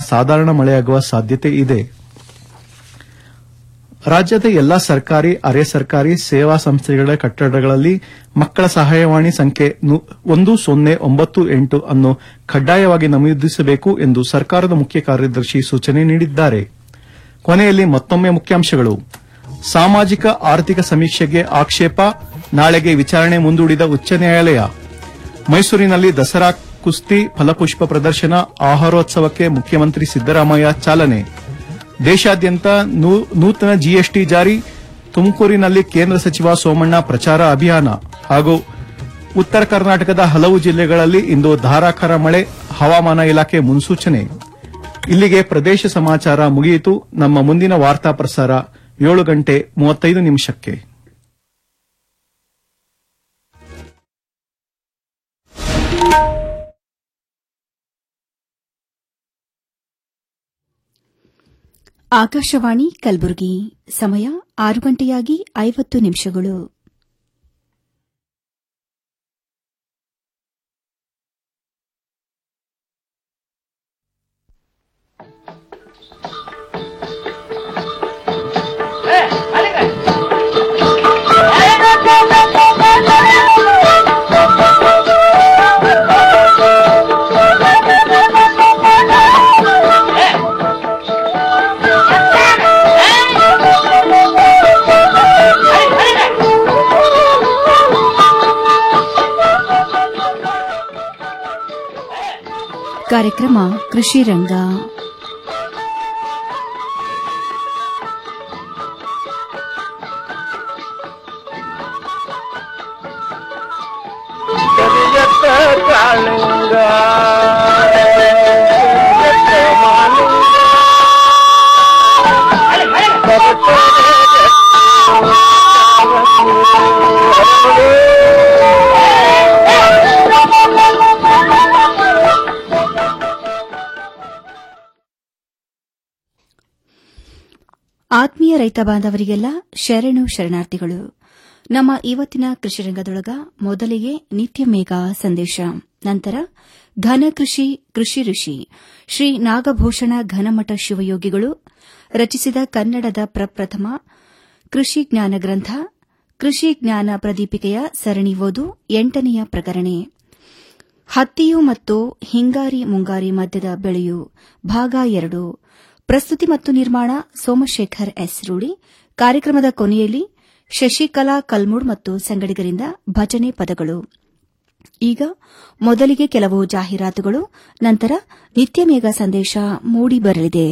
ಸಾಧಾರಣ ಮಳೆಯಾಗುವ ಸಾಧ್ಯತೆ ಇದೆ ರಾಜ್ಯದ ಎಲ್ಲಾ ಸರ್ಕಾರಿ ಅರೆ ಸರ್ಕಾರಿ ಸೇವಾ ಸಂಸ್ಥೆಗಳ ಕಟ್ಟಡಗಳಲ್ಲಿ ಮಕ್ಕಳ ಸಹಾಯವಾಣಿ ಸಂಖ್ಯೆ ನು- ಒಂದು ಸೊನ್ನೆ ಒಂಬತ್ತು ಎಂಟು ಅನ್ನು ಕಡ್ಡಾಯವಾಗಿ ನಮೂದಿಸಬೇಕು ಎಂದು ಸರ್ಕಾರದ ಮುಖ್ಯ ಕಾರ್ಯದರ್ಶಿ ಸೂಚನೆ ನೀಡಿದ್ದಾರೆ ಕೊನೆಯಲ್ಲಿ ಮತ್ತೊಮ್ಮೆ ಮುಖ್ಯಾಂಶಗಳು ಸಾಮಾಜಿಕ ಆರ್ಥಿಕ ಸಮೀಕ್ಷೆಗೆ ಆಕ್ಷೇಪ ನಾಳೆಗೆ ವಿಚಾರಣೆ ಮುಂದೂಡಿದ ಉಚ್ಚ ನ್ಯಾಯಾಲಯ ಮೈಸೂರಿನಲ್ಲಿ ದಸರಾ ಕುಸ್ತಿ ಫಲಪುಷ್ಪ ಪ್ರದರ್ಶನ ಆಹಾರೋತ್ಸವಕ್ಕೆ ಮುಖ್ಯಮಂತ್ರಿ ಸಿದ್ದರಾಮಯ್ಯ ಚಾಲನೆ ದೇಶಾದ್ಯಂತ ನೂ- ನೂತನ ಜಿಎಸ್ಟಿ ಜಾರಿ ತುಮಕೂರಿನಲ್ಲಿ ಕೇಂದ್ರ ಸಚಿವ ಸೋಮಣ್ಣ ಪ್ರಚಾರ ಅಭಿಯಾನ ಹಾಗೂ ಉತ್ತರ ಕರ್ನಾಟಕದ ಹಲವು ಜಿಲ್ಲೆಗಳಲ್ಲಿ ಇಂದು ಧಾರಾಕಾರ ಮಳೆ ಹವಾಮಾನ ಇಲಾಖೆ ಮುನ್ಸೂಚನೆ ಇಲ್ಲಿಗೆ ಪ್ರದೇಶ ಸಮಾಚಾರ ಮುಗಿಯಿತು ನಮ್ಮ ಮುಂದಿನ ವಾರ್ತಾ ಪ್ರಸಾರ ಏಳು ಗಂಟೆ ಮೂವತ್ತೈದು ನಿಮಿಷಕ್ಕೆ ಆಕಾಶವಾಣಿ ಕಲಬುರಗಿ ಸಮಯ ಆರು ಗಂಟೆಯಾಗಿ ಐವತ್ತು ನಿಮಿಷಗಳು ಕಾರ್ಯಕ್ರಮ ಕೃಷಿ ರಂಗ ಕರಿಯತ್ತ ಕಾಳಿಂಗ ಕರಿಯತ್ತ ಮಾಲಿಂಗ ಆತ್ಮೀಯ ರೈತ ಬಾಂಧವರಿಗೆಲ್ಲ ಶರಣು ಶರಣಾರ್ಥಿಗಳು ನಮ್ಮ ಇವತ್ತಿನ ಕೃಷಿ ರಂಗದೊಳಗ ಮೊದಲಿಗೆ ನಿತ್ಯ ಮೇಘ ಸಂದೇಶ ನಂತರ ಘನ ಕೃಷಿ ಕೃಷಿ ಋಷಿ ಶ್ರೀ ನಾಗಭೂಷಣ ಘನಮಠ ಶಿವಯೋಗಿಗಳು ರಚಿಸಿದ ಕನ್ನಡದ ಪ್ರಪ್ರಥಮ ಕೃಷಿ ಜ್ಞಾನ ಗ್ರಂಥ ಕೃಷಿ ಜ್ಞಾನ ಪ್ರದೀಪಿಕೆಯ ಸರಣಿ ಓದು ಎಂಟನೆಯ ಪ್ರಕರಣೆ ಹತ್ತಿಯು ಮತ್ತು ಹಿಂಗಾರಿ ಮುಂಗಾರಿ ಮಧ್ಯದ ಬೆಳೆಯು ಭಾಗ ಎರಡು ಪ್ರಸ್ತುತಿ ಮತ್ತು ನಿರ್ಮಾಣ ಸೋಮಶೇಖರ್ ಎಸ್ ರೂಡಿ ಕಾರ್ಯಕ್ರಮದ ಕೊನೆಯಲ್ಲಿ ಶಶಿಕಲಾ ಕಲ್ಮುಡ್ ಮತ್ತು ಸಂಗಡಿಗರಿಂದ ಭಜನೆ ಪದಗಳು ಈಗ ಮೊದಲಿಗೆ ಕೆಲವು ಜಾಹೀರಾತುಗಳು ನಂತರ ನಿತ್ಯ ಮೇಘ ಸಂದೇಶ ಮೂಡಿ ಬರಲಿದೆ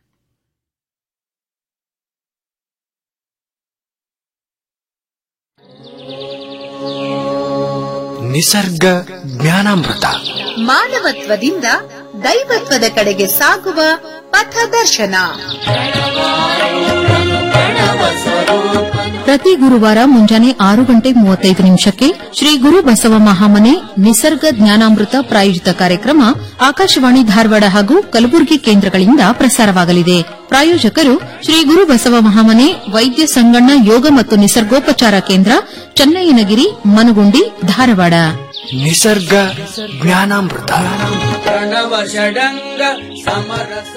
ನಿಸರ್ಗ ಜ್ಞಾನಾಮೃತ ಮಾನವತ್ವದಿಂದ ದೈವತ್ವದ ಕಡೆಗೆ ಸಾಗುವ ಪಥದರ್ಶನ ಪ್ರತಿ ಗುರುವಾರ ಮುಂಜಾನೆ ಆರು ಗಂಟೆ ಮೂವತ್ತೈದು ನಿಮಿಷಕ್ಕೆ ಶ್ರೀ ಗುರು ಬಸವ ಮಹಾಮನೆ ನಿಸರ್ಗ ಜ್ಞಾನಾಮೃತ ಪ್ರಾಯೋಜಿತ ಕಾರ್ಯಕ್ರಮ ಆಕಾಶವಾಣಿ ಧಾರವಾಡ ಹಾಗೂ ಕಲಬುರಗಿ ಕೇಂದ್ರಗಳಿಂದ ಪ್ರಸಾರವಾಗಲಿದೆ ಪ್ರಾಯೋಜಕರು ಶ್ರೀ ಗುರು ಬಸವ ಮಹಾಮನೆ ವೈದ್ಯ ಸಂಗಣ್ಣ ಯೋಗ ಮತ್ತು ನಿಸರ್ಗೋಪಚಾರ ಕೇಂದ್ರ ಚನ್ನಯ್ಯನಗಿರಿ ಮನಗುಂಡಿ ಧಾರವಾಡ ನಿಸರ್ಗ ಜ್ಞಾನಾಮೃತ ಪ್ರಣವ ಷಡಂಗ ಸಮರಸ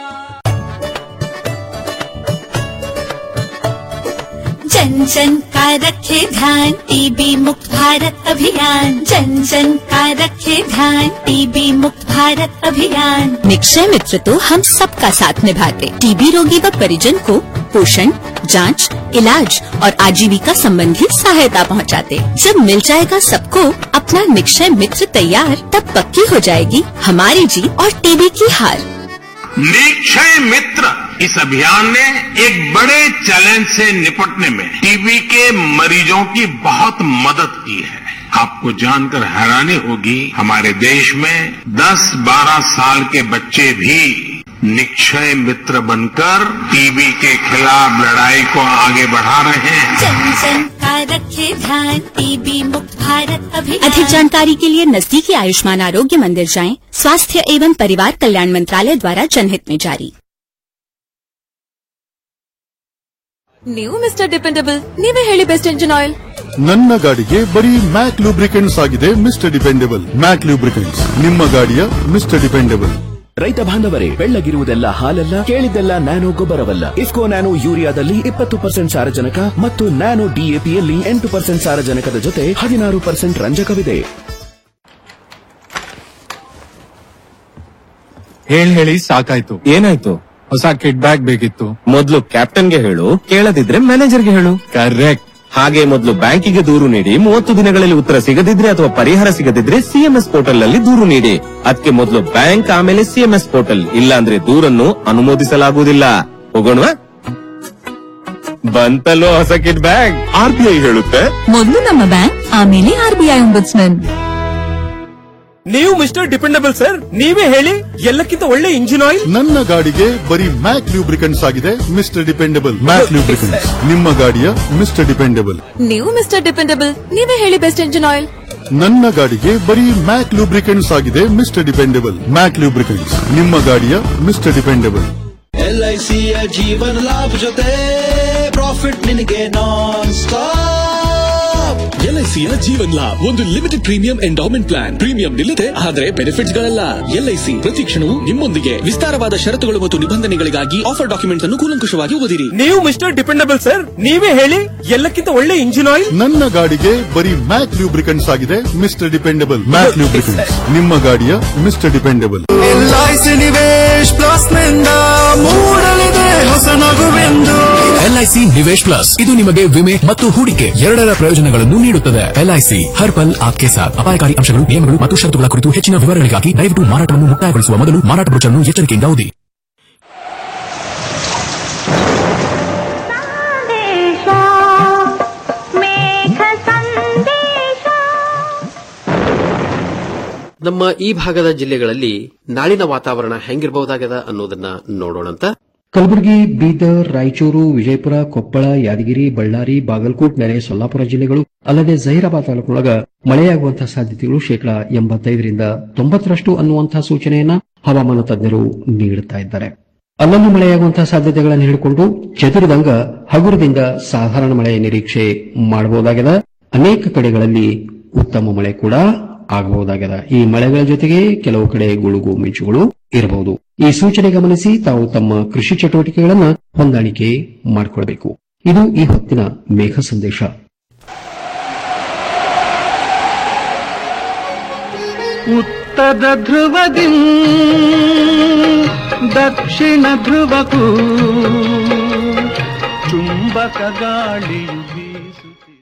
जन जन का रखे ध्यान टीबी मुक्त भारत अभियान जन जन का रखे ध्यान टीबी मुक्त भारत अभियान निक्षय मित्र तो हम सबका साथ निभाते टीबी रोगी व परिजन को पोषण जांच, इलाज और आजीविका संबंधी सहायता पहुंचाते। जब मिल जाएगा सबको अपना निक्षय मित्र तैयार तब पक्की हो जाएगी हमारी जीत और टीबी की हार निक्षय मित्र इस अभियान ने एक बड़े चैलेंज से निपटने में टीबी के मरीजों की बहुत मदद की है आपको जानकर हैरानी होगी हमारे देश में 10-12 साल के बच्चे भी निक्षय मित्र बनकर टीबी के खिलाफ लड़ाई को आगे बढ़ा रहे हैं जन जन का रखे ध्यान टीबी मुक्त भारत अभियान अधिक जानकारी के लिए नजदीकी आयुष्मान आरोग्य मंदिर जाएं स्वास्थ्य एवं परिवार कल्याण मंत्रालय द्वारा जनहित में जारी ನೀವು ಮಿಸ್ಟರ್ ಡಿಪೆಂಡಬಲ್ ನೀವೇ ಹೇಳಿ ಬೆಸ್ಟ್ ಇಂಜಿನ್ ಆಯಿಲ್ ನನ್ನ ಗಾಡಿಗೆ ಬರೀ ಮ್ಯಾಕ್ ಲೂಬ್ರಿಕೆಂಟ್ಸ್ ಆಗಿದೆ ಮಿಸ್ಟರ್ ಡಿಪೆಂಡೆಬಲ್ ಮ್ಯಾಕ್ ಲೂಬ್ರಿಕೆಂಟ್ಸ್ ನಿಮ್ಮ ಗಾಡಿಯ ಮಿಸ್ಟರ್ ಡಿಪೆಂಡೆಬಲ್ ರೈತ ಬಾಂಧವರೇ ಬೆಳ್ಳಗಿರುವುದೆಲ್ಲ ಹಾಲಲ್ಲ ಕೇಳಿದ್ದೆಲ್ಲ ನ್ಯಾನೋ ಗೊಬ್ಬರವಲ್ಲ ಇಫ್ಕೋ ನ್ಯಾನೋ ಯೂರಿಯಾದಲ್ಲಿ ಇಪ್ಪತ್ತು ಪರ್ಸೆಂಟ್ ಸಾರಜನಕ ಮತ್ತು ನ್ಯಾನೋ ಡಿಎಪಿಯಲ್ಲಿ ಎಂಟು ಪರ್ಸೆಂಟ್ ಸಾರಜನಕದ ಜೊತೆ ಹದಿನಾರು ಪರ್ಸೆಂಟ್ ರಂಜಕವಿದೆ ಹೇಳ್ ಹೇಳಿ ಸಾಕಾಯ್ತು ಏನಾಯ್ತು ಹೊಸ ಕಿಡ್ ಬ್ಯಾಗ್ ಬೇಕಿತ್ತು ಮೊದಲು ಕ್ಯಾಪ್ಟನ್ಗೆ ಹೇಳು ಕೇಳದಿದ್ರೆ ಮ್ಯಾನೇಜರ್ಗೆ ಹೇಳು ಕರೆಕ್ಟ್ ಹಾಗೆ ಮೊದಲು ಬ್ಯಾಂಕಿಗೆ ದೂರು ನೀಡಿ ಮೂವತ್ತು ದಿನಗಳಲ್ಲಿ ಉತ್ತರ ಸಿಗದಿದ್ರೆ ಅಥವಾ ಪರಿಹಾರ ಸಿಗದಿದ್ರೆ ಸಿಎಂಎಸ್ ಪೋರ್ಟಲ್ ನಲ್ಲಿ ದೂರು ನೀಡಿ ಅದಕ್ಕೆ ಮೊದಲು ಬ್ಯಾಂಕ್ ಆಮೇಲೆ ಸಿಎಂಎಸ್ ಪೋರ್ಟಲ್ ಇಲ್ಲಾಂದ್ರೆ ದೂರನ್ನು ಅನುಮೋದಿಸಲಾಗುವುದಿಲ್ಲ ಹೋಗೋಣವಾ ಬಂತಲ್ಲೋ ಹೊಸ kit bag R B I ಹೇಳುತ್ತೆ ಮೊದಲು ನಮ್ಮ ಬ್ಯಾಂಕ್ ಆಮೇಲೆ ಆರ್ಬಿಐ ಒಂಬುಡ್ಸ್ಮನ್ ನೀವು ಮಿಸ್ಟರ್ ಡಿಪೆಂಡಬಲ್ ಸರ್ ನೀವೇ ಹೇಳಿ ಎಲ್ಲಕ್ಕಿಂತ ಒಳ್ಳೆ ಇಂಜಿನ್ ಆಯಿಲ್ ನನ್ನ ಗಾಡಿಗೆ ಬರೀ ಮ್ಯಾಕ್ ಲೂಬ್ರಿಕೆಂಟ್ಸ್ ಆಗಿದೆ ಮಿಸ್ಟರ್ ಡಿಪೆಂಡಬಲ್ ಮ್ಯಾಕ್ ಲೂಬ್ರಿಕೆಂಟ್ಸ್ ನಿಮ್ಮ ಗಾಡಿಯ ಮಿಸ್ಟರ್ ಡಿಪೆಂಡಬಲ್ ನೀವು ಮಿಸ್ಟರ್ ಡಿಪೆಂಡಬಲ್ ನೀವೇ ಹೇಳಿ ಬೆಸ್ಟ್ ಇಂಜಿನ್ ಆಯಿಲ್ ನನ್ನ ಗಾಡಿಗೆ ಬರೀ ಮ್ಯಾಕ್ ಲೂಬ್ರಿಕೆಂಟ್ಸ್ ಆಗಿದೆ ಮಿಸ್ಟರ್ ಡಿಪೆಂಡಬಲ್ ಮ್ಯಾಕ್ ಲೂಬ್ರಿಕೆಂಟ್ಸ್ ನಿಮ್ಮ ಗಾಡಿಯ ಮಿಸ್ಟರ್ ಡಿಪೆಂಡಬಲ್ ಎಲ್ಐಸಿಯ ಜೀವನ ಲಾಭ ಜೊತೆ ಪ್ರಾಫಿಟ್ ನಿನಗೆ ನಾನ್ ಸ್ಟಾಪ್ ಎಲ್ಐಸಿಯ ಜೀವನ್ ಲಾಭ್ ಒಂದು limited premium endowment plan premium ನಿಲ್ಲದೆ ಆದರೆ ಬೆನಿಫಿಟ್ಸ್ ಗಳಲ್ಲ ಎಲ್ಐಸಿ ಪ್ರತಿ ಕ್ಷಣವೂ ನಿಮ್ಮೊಂದಿಗೆ ವಿಸ್ತಾರವಾದ ಷರತ್ತುಗಳು ಮತ್ತು ನಿಬಂಧನೆಗಳಿಗಾಗಿ ಆಫರ್ ಡಾಕ್ಯುಮೆಂಟ್ಸ್ ಅನ್ನು ಕೂಲಂಕುಷವಾಗಿ ಓದಿರಿ ನೀವು ಮಿಸ್ಟರ್ ಡಿಪೆಂಡಬಲ್ ಸರ್ ನೀವೇ ಹೇಳಿ ಎಲ್ಲಕ್ಕಿಂತ ಒಳ್ಳೆ ಇಂಜಿನ್ ಆಯಿಲ್ ನನ್ನ ಗಾಡಿಗೆ ಬರೀ ಮ್ಯಾಕ್ ಲೂಬ್ರಿಕೆಂಟ್ಸ್ ಆಗಿದೆ ಮಿಸ್ಟರ್ ಡಿಪೆಂಡಬಲ್ ಮ್ಯಾಕ್ ಲೂಬ್ರಿಕೆಂಟ್ಸ್ ನಿಮ್ಮ ಗಾಡಿಯ mister dependable LIC Nivesh plus ನಿಂದ ಮೂಡಲಿದೆ ಹೊಸ ನಗುವೆಂದು ಎಲ್ಐಸಿ ನಿವೇಶ್ ಪ್ಲಸ್ ಇದು ನಿಮಗೆ ವಿಮೆ ಮತ್ತು ಹೂಡಿಕೆ ಎರಡರ ಪ್ರಯೋಜನಗಳನ್ನು ನೀಡುತ್ತದೆ ಎಲ್ಐಸಿ ಹರ್ ಪಲ್ ಆಪ್ಕೆ ಸಾಥ್ ಅಪಾಯಕಾರಿ ಅಂಶಗಳು ನಿಯಮಗಳು ಮತ್ತು ಷರತ್ತುಗಳ ಕುರಿತು ಹೆಚ್ಚಿನ ವಿವರಗಳಿಗಾಗಿ ದಯವಿಟ್ಟು ಮಾರಾಟವನ್ನು ಮುಕ್ತಾಯಗೊಳಿಸುವ ಮೊದಲು ಮಾರಾಟ ಬ್ರೋಚರ್ನ್ನು ಎಚ್ಚರಿಕೆಯಿಂದ ಓದಿ ನಮ್ಮ ಈ ಭಾಗದ ಜಿಲ್ಲೆಗಳಲ್ಲಿ ನಾಳಿನ ವಾತಾವರಣ ಹೆಂಗಿರಬಹುದಾಗದ ಅನ್ನೋದನ್ನ ನೋಡೋಣಂತ ಕಲಬುರಗಿ ಬೀದರ್ ರಾಯಚೂರು ವಿಜಯಪುರ ಕೊಪ್ಪಳ ಯಾದಗಿರಿ ಬಳ್ಳಾರಿ ಬಾಗಲಕೋಟ್ ನೆರೆ ಸೊಲ್ಲಾಪುರ ಜಿಲ್ಲೆಗಳು ಅಲ್ಲದೆ ಜಹೀರಾಬಾದ್ ತಾಲೂಕೊಳಗ ಮಳೆಯಾಗುವಂತಹ ಸಾಧ್ಯತೆಗಳು ಶೇಕಡಾ ಎಂಬತ್ತೈದರಿಂದ ತೊಂಬತ್ತರಷ್ಟು ಅನ್ನುವಂತಹ ಸೂಚನೆಯನ್ನ ಹವಾಮಾನ ತಜ್ಞರು ನೀಡುತ್ತಾ ಇದ್ದಾರೆ ಅಲ್ಲಲ್ಲಿ ಮಳೆಯಾಗುವಂತಹ ಸಾಧ್ಯತೆಗಳನ್ನು ಹಿಡಿಕೊಂಡು ಚದುರಿದಂಗ ಹಗುರದಿಂದ ಸಾಧಾರಣ ಮಳೆಯ ನಿರೀಕ್ಷೆ ಮಾಡಬಹುದಾಗಿದೆ ಅನೇಕ ಕಡೆಗಳಲ್ಲಿ ಉತ್ತಮ ಮಳೆ ಕೂಡ ಆಗಬಹುದಾಗಿದೆ ಈ ಮಳೆಗಳ ಜೊತೆಗೆ ಕೆಲವು ಕಡೆ ಗುಡುಗು ಮಿಂಚುಗಳು ಇರಬಹುದು ಈ ಸೂಚನೆ ಗಮನಿಸಿ ತಾವು ತಮ್ಮ ಕೃಷಿ ಚಟುವಟಿಕೆಗಳನ್ನು ಹೊಂದಾಣಿಕೆ ಮಾಡಿಕೊಳ್ಳಬೇಕು ಇದು ಈ ಹೊತ್ತಿನ ಮೇಘ ಸಂದೇಶ ಉತ್ತರ ಧ್ರುವದಿ ದಕ್ಷಿಣ ಧ್ರುವಕ್ಕೂ ಚುಂಬಕ ಗಾಳಿಯು ಬೀಸುತ್ತಿದೆ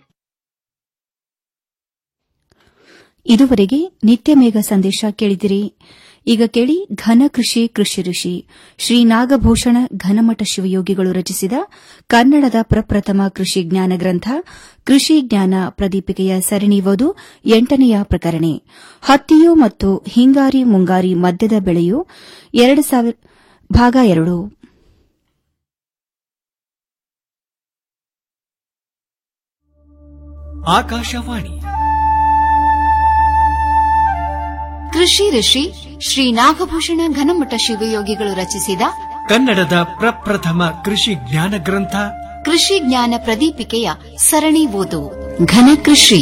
ಇದುವರೆಗೆ ನಿತ್ಯ ಮೇಘ ಸಂದೇಶ ಕೇಳಿದಿರಿ ಈಗ ಕೇಳಿ ಘನ ಕೃಷಿ ಕೃಷಿ ಋಷಿ ಶ್ರೀ ನಾಗಭೂಷಣ ಘನಮಠ ಶಿವಯೋಗಿಗಳು ರಚಿಸಿದ ಕನ್ನಡದ ಪ್ರಪ್ರಥಮ ಕೃಷಿ ಜ್ಞಾನ ಗ್ರಂಥ ಕೃಷಿ ಜ್ಞಾನ ಪ್ರದೀಪಿಕೆಯ ಸರಣಿ ಓದು ಎಂಟನೆಯ ಪ್ರಕರಣ ಹತ್ತಿಯು ಮತ್ತು ಹಿಂಗಾರಿ ಮುಂಗಾರಿ ಮಧ್ಯದ ಬೆಳೆಯು ಎರಡು ಸಾವಿರ ಭಾಗ ಎರಡು ಆಕಾಶವಾಣಿ ಕೃಷಿ ಋಷಿ ಶ್ರೀ ನಾಗಭೂಷಣ ಘನಮಠ ಶಿವಯೋಗಿಗಳು ರಚಿಸಿದ ಕನ್ನಡದ ಪ್ರಪ್ರಥಮ ಕೃಷಿ ಜ್ಞಾನ ಗ್ರಂಥ ಕೃಷಿ ಜ್ಞಾನ ಪ್ರದೀಪಿಕೆಯ ಸರಣಿ ಓದು ಘನ ಕೃಷಿ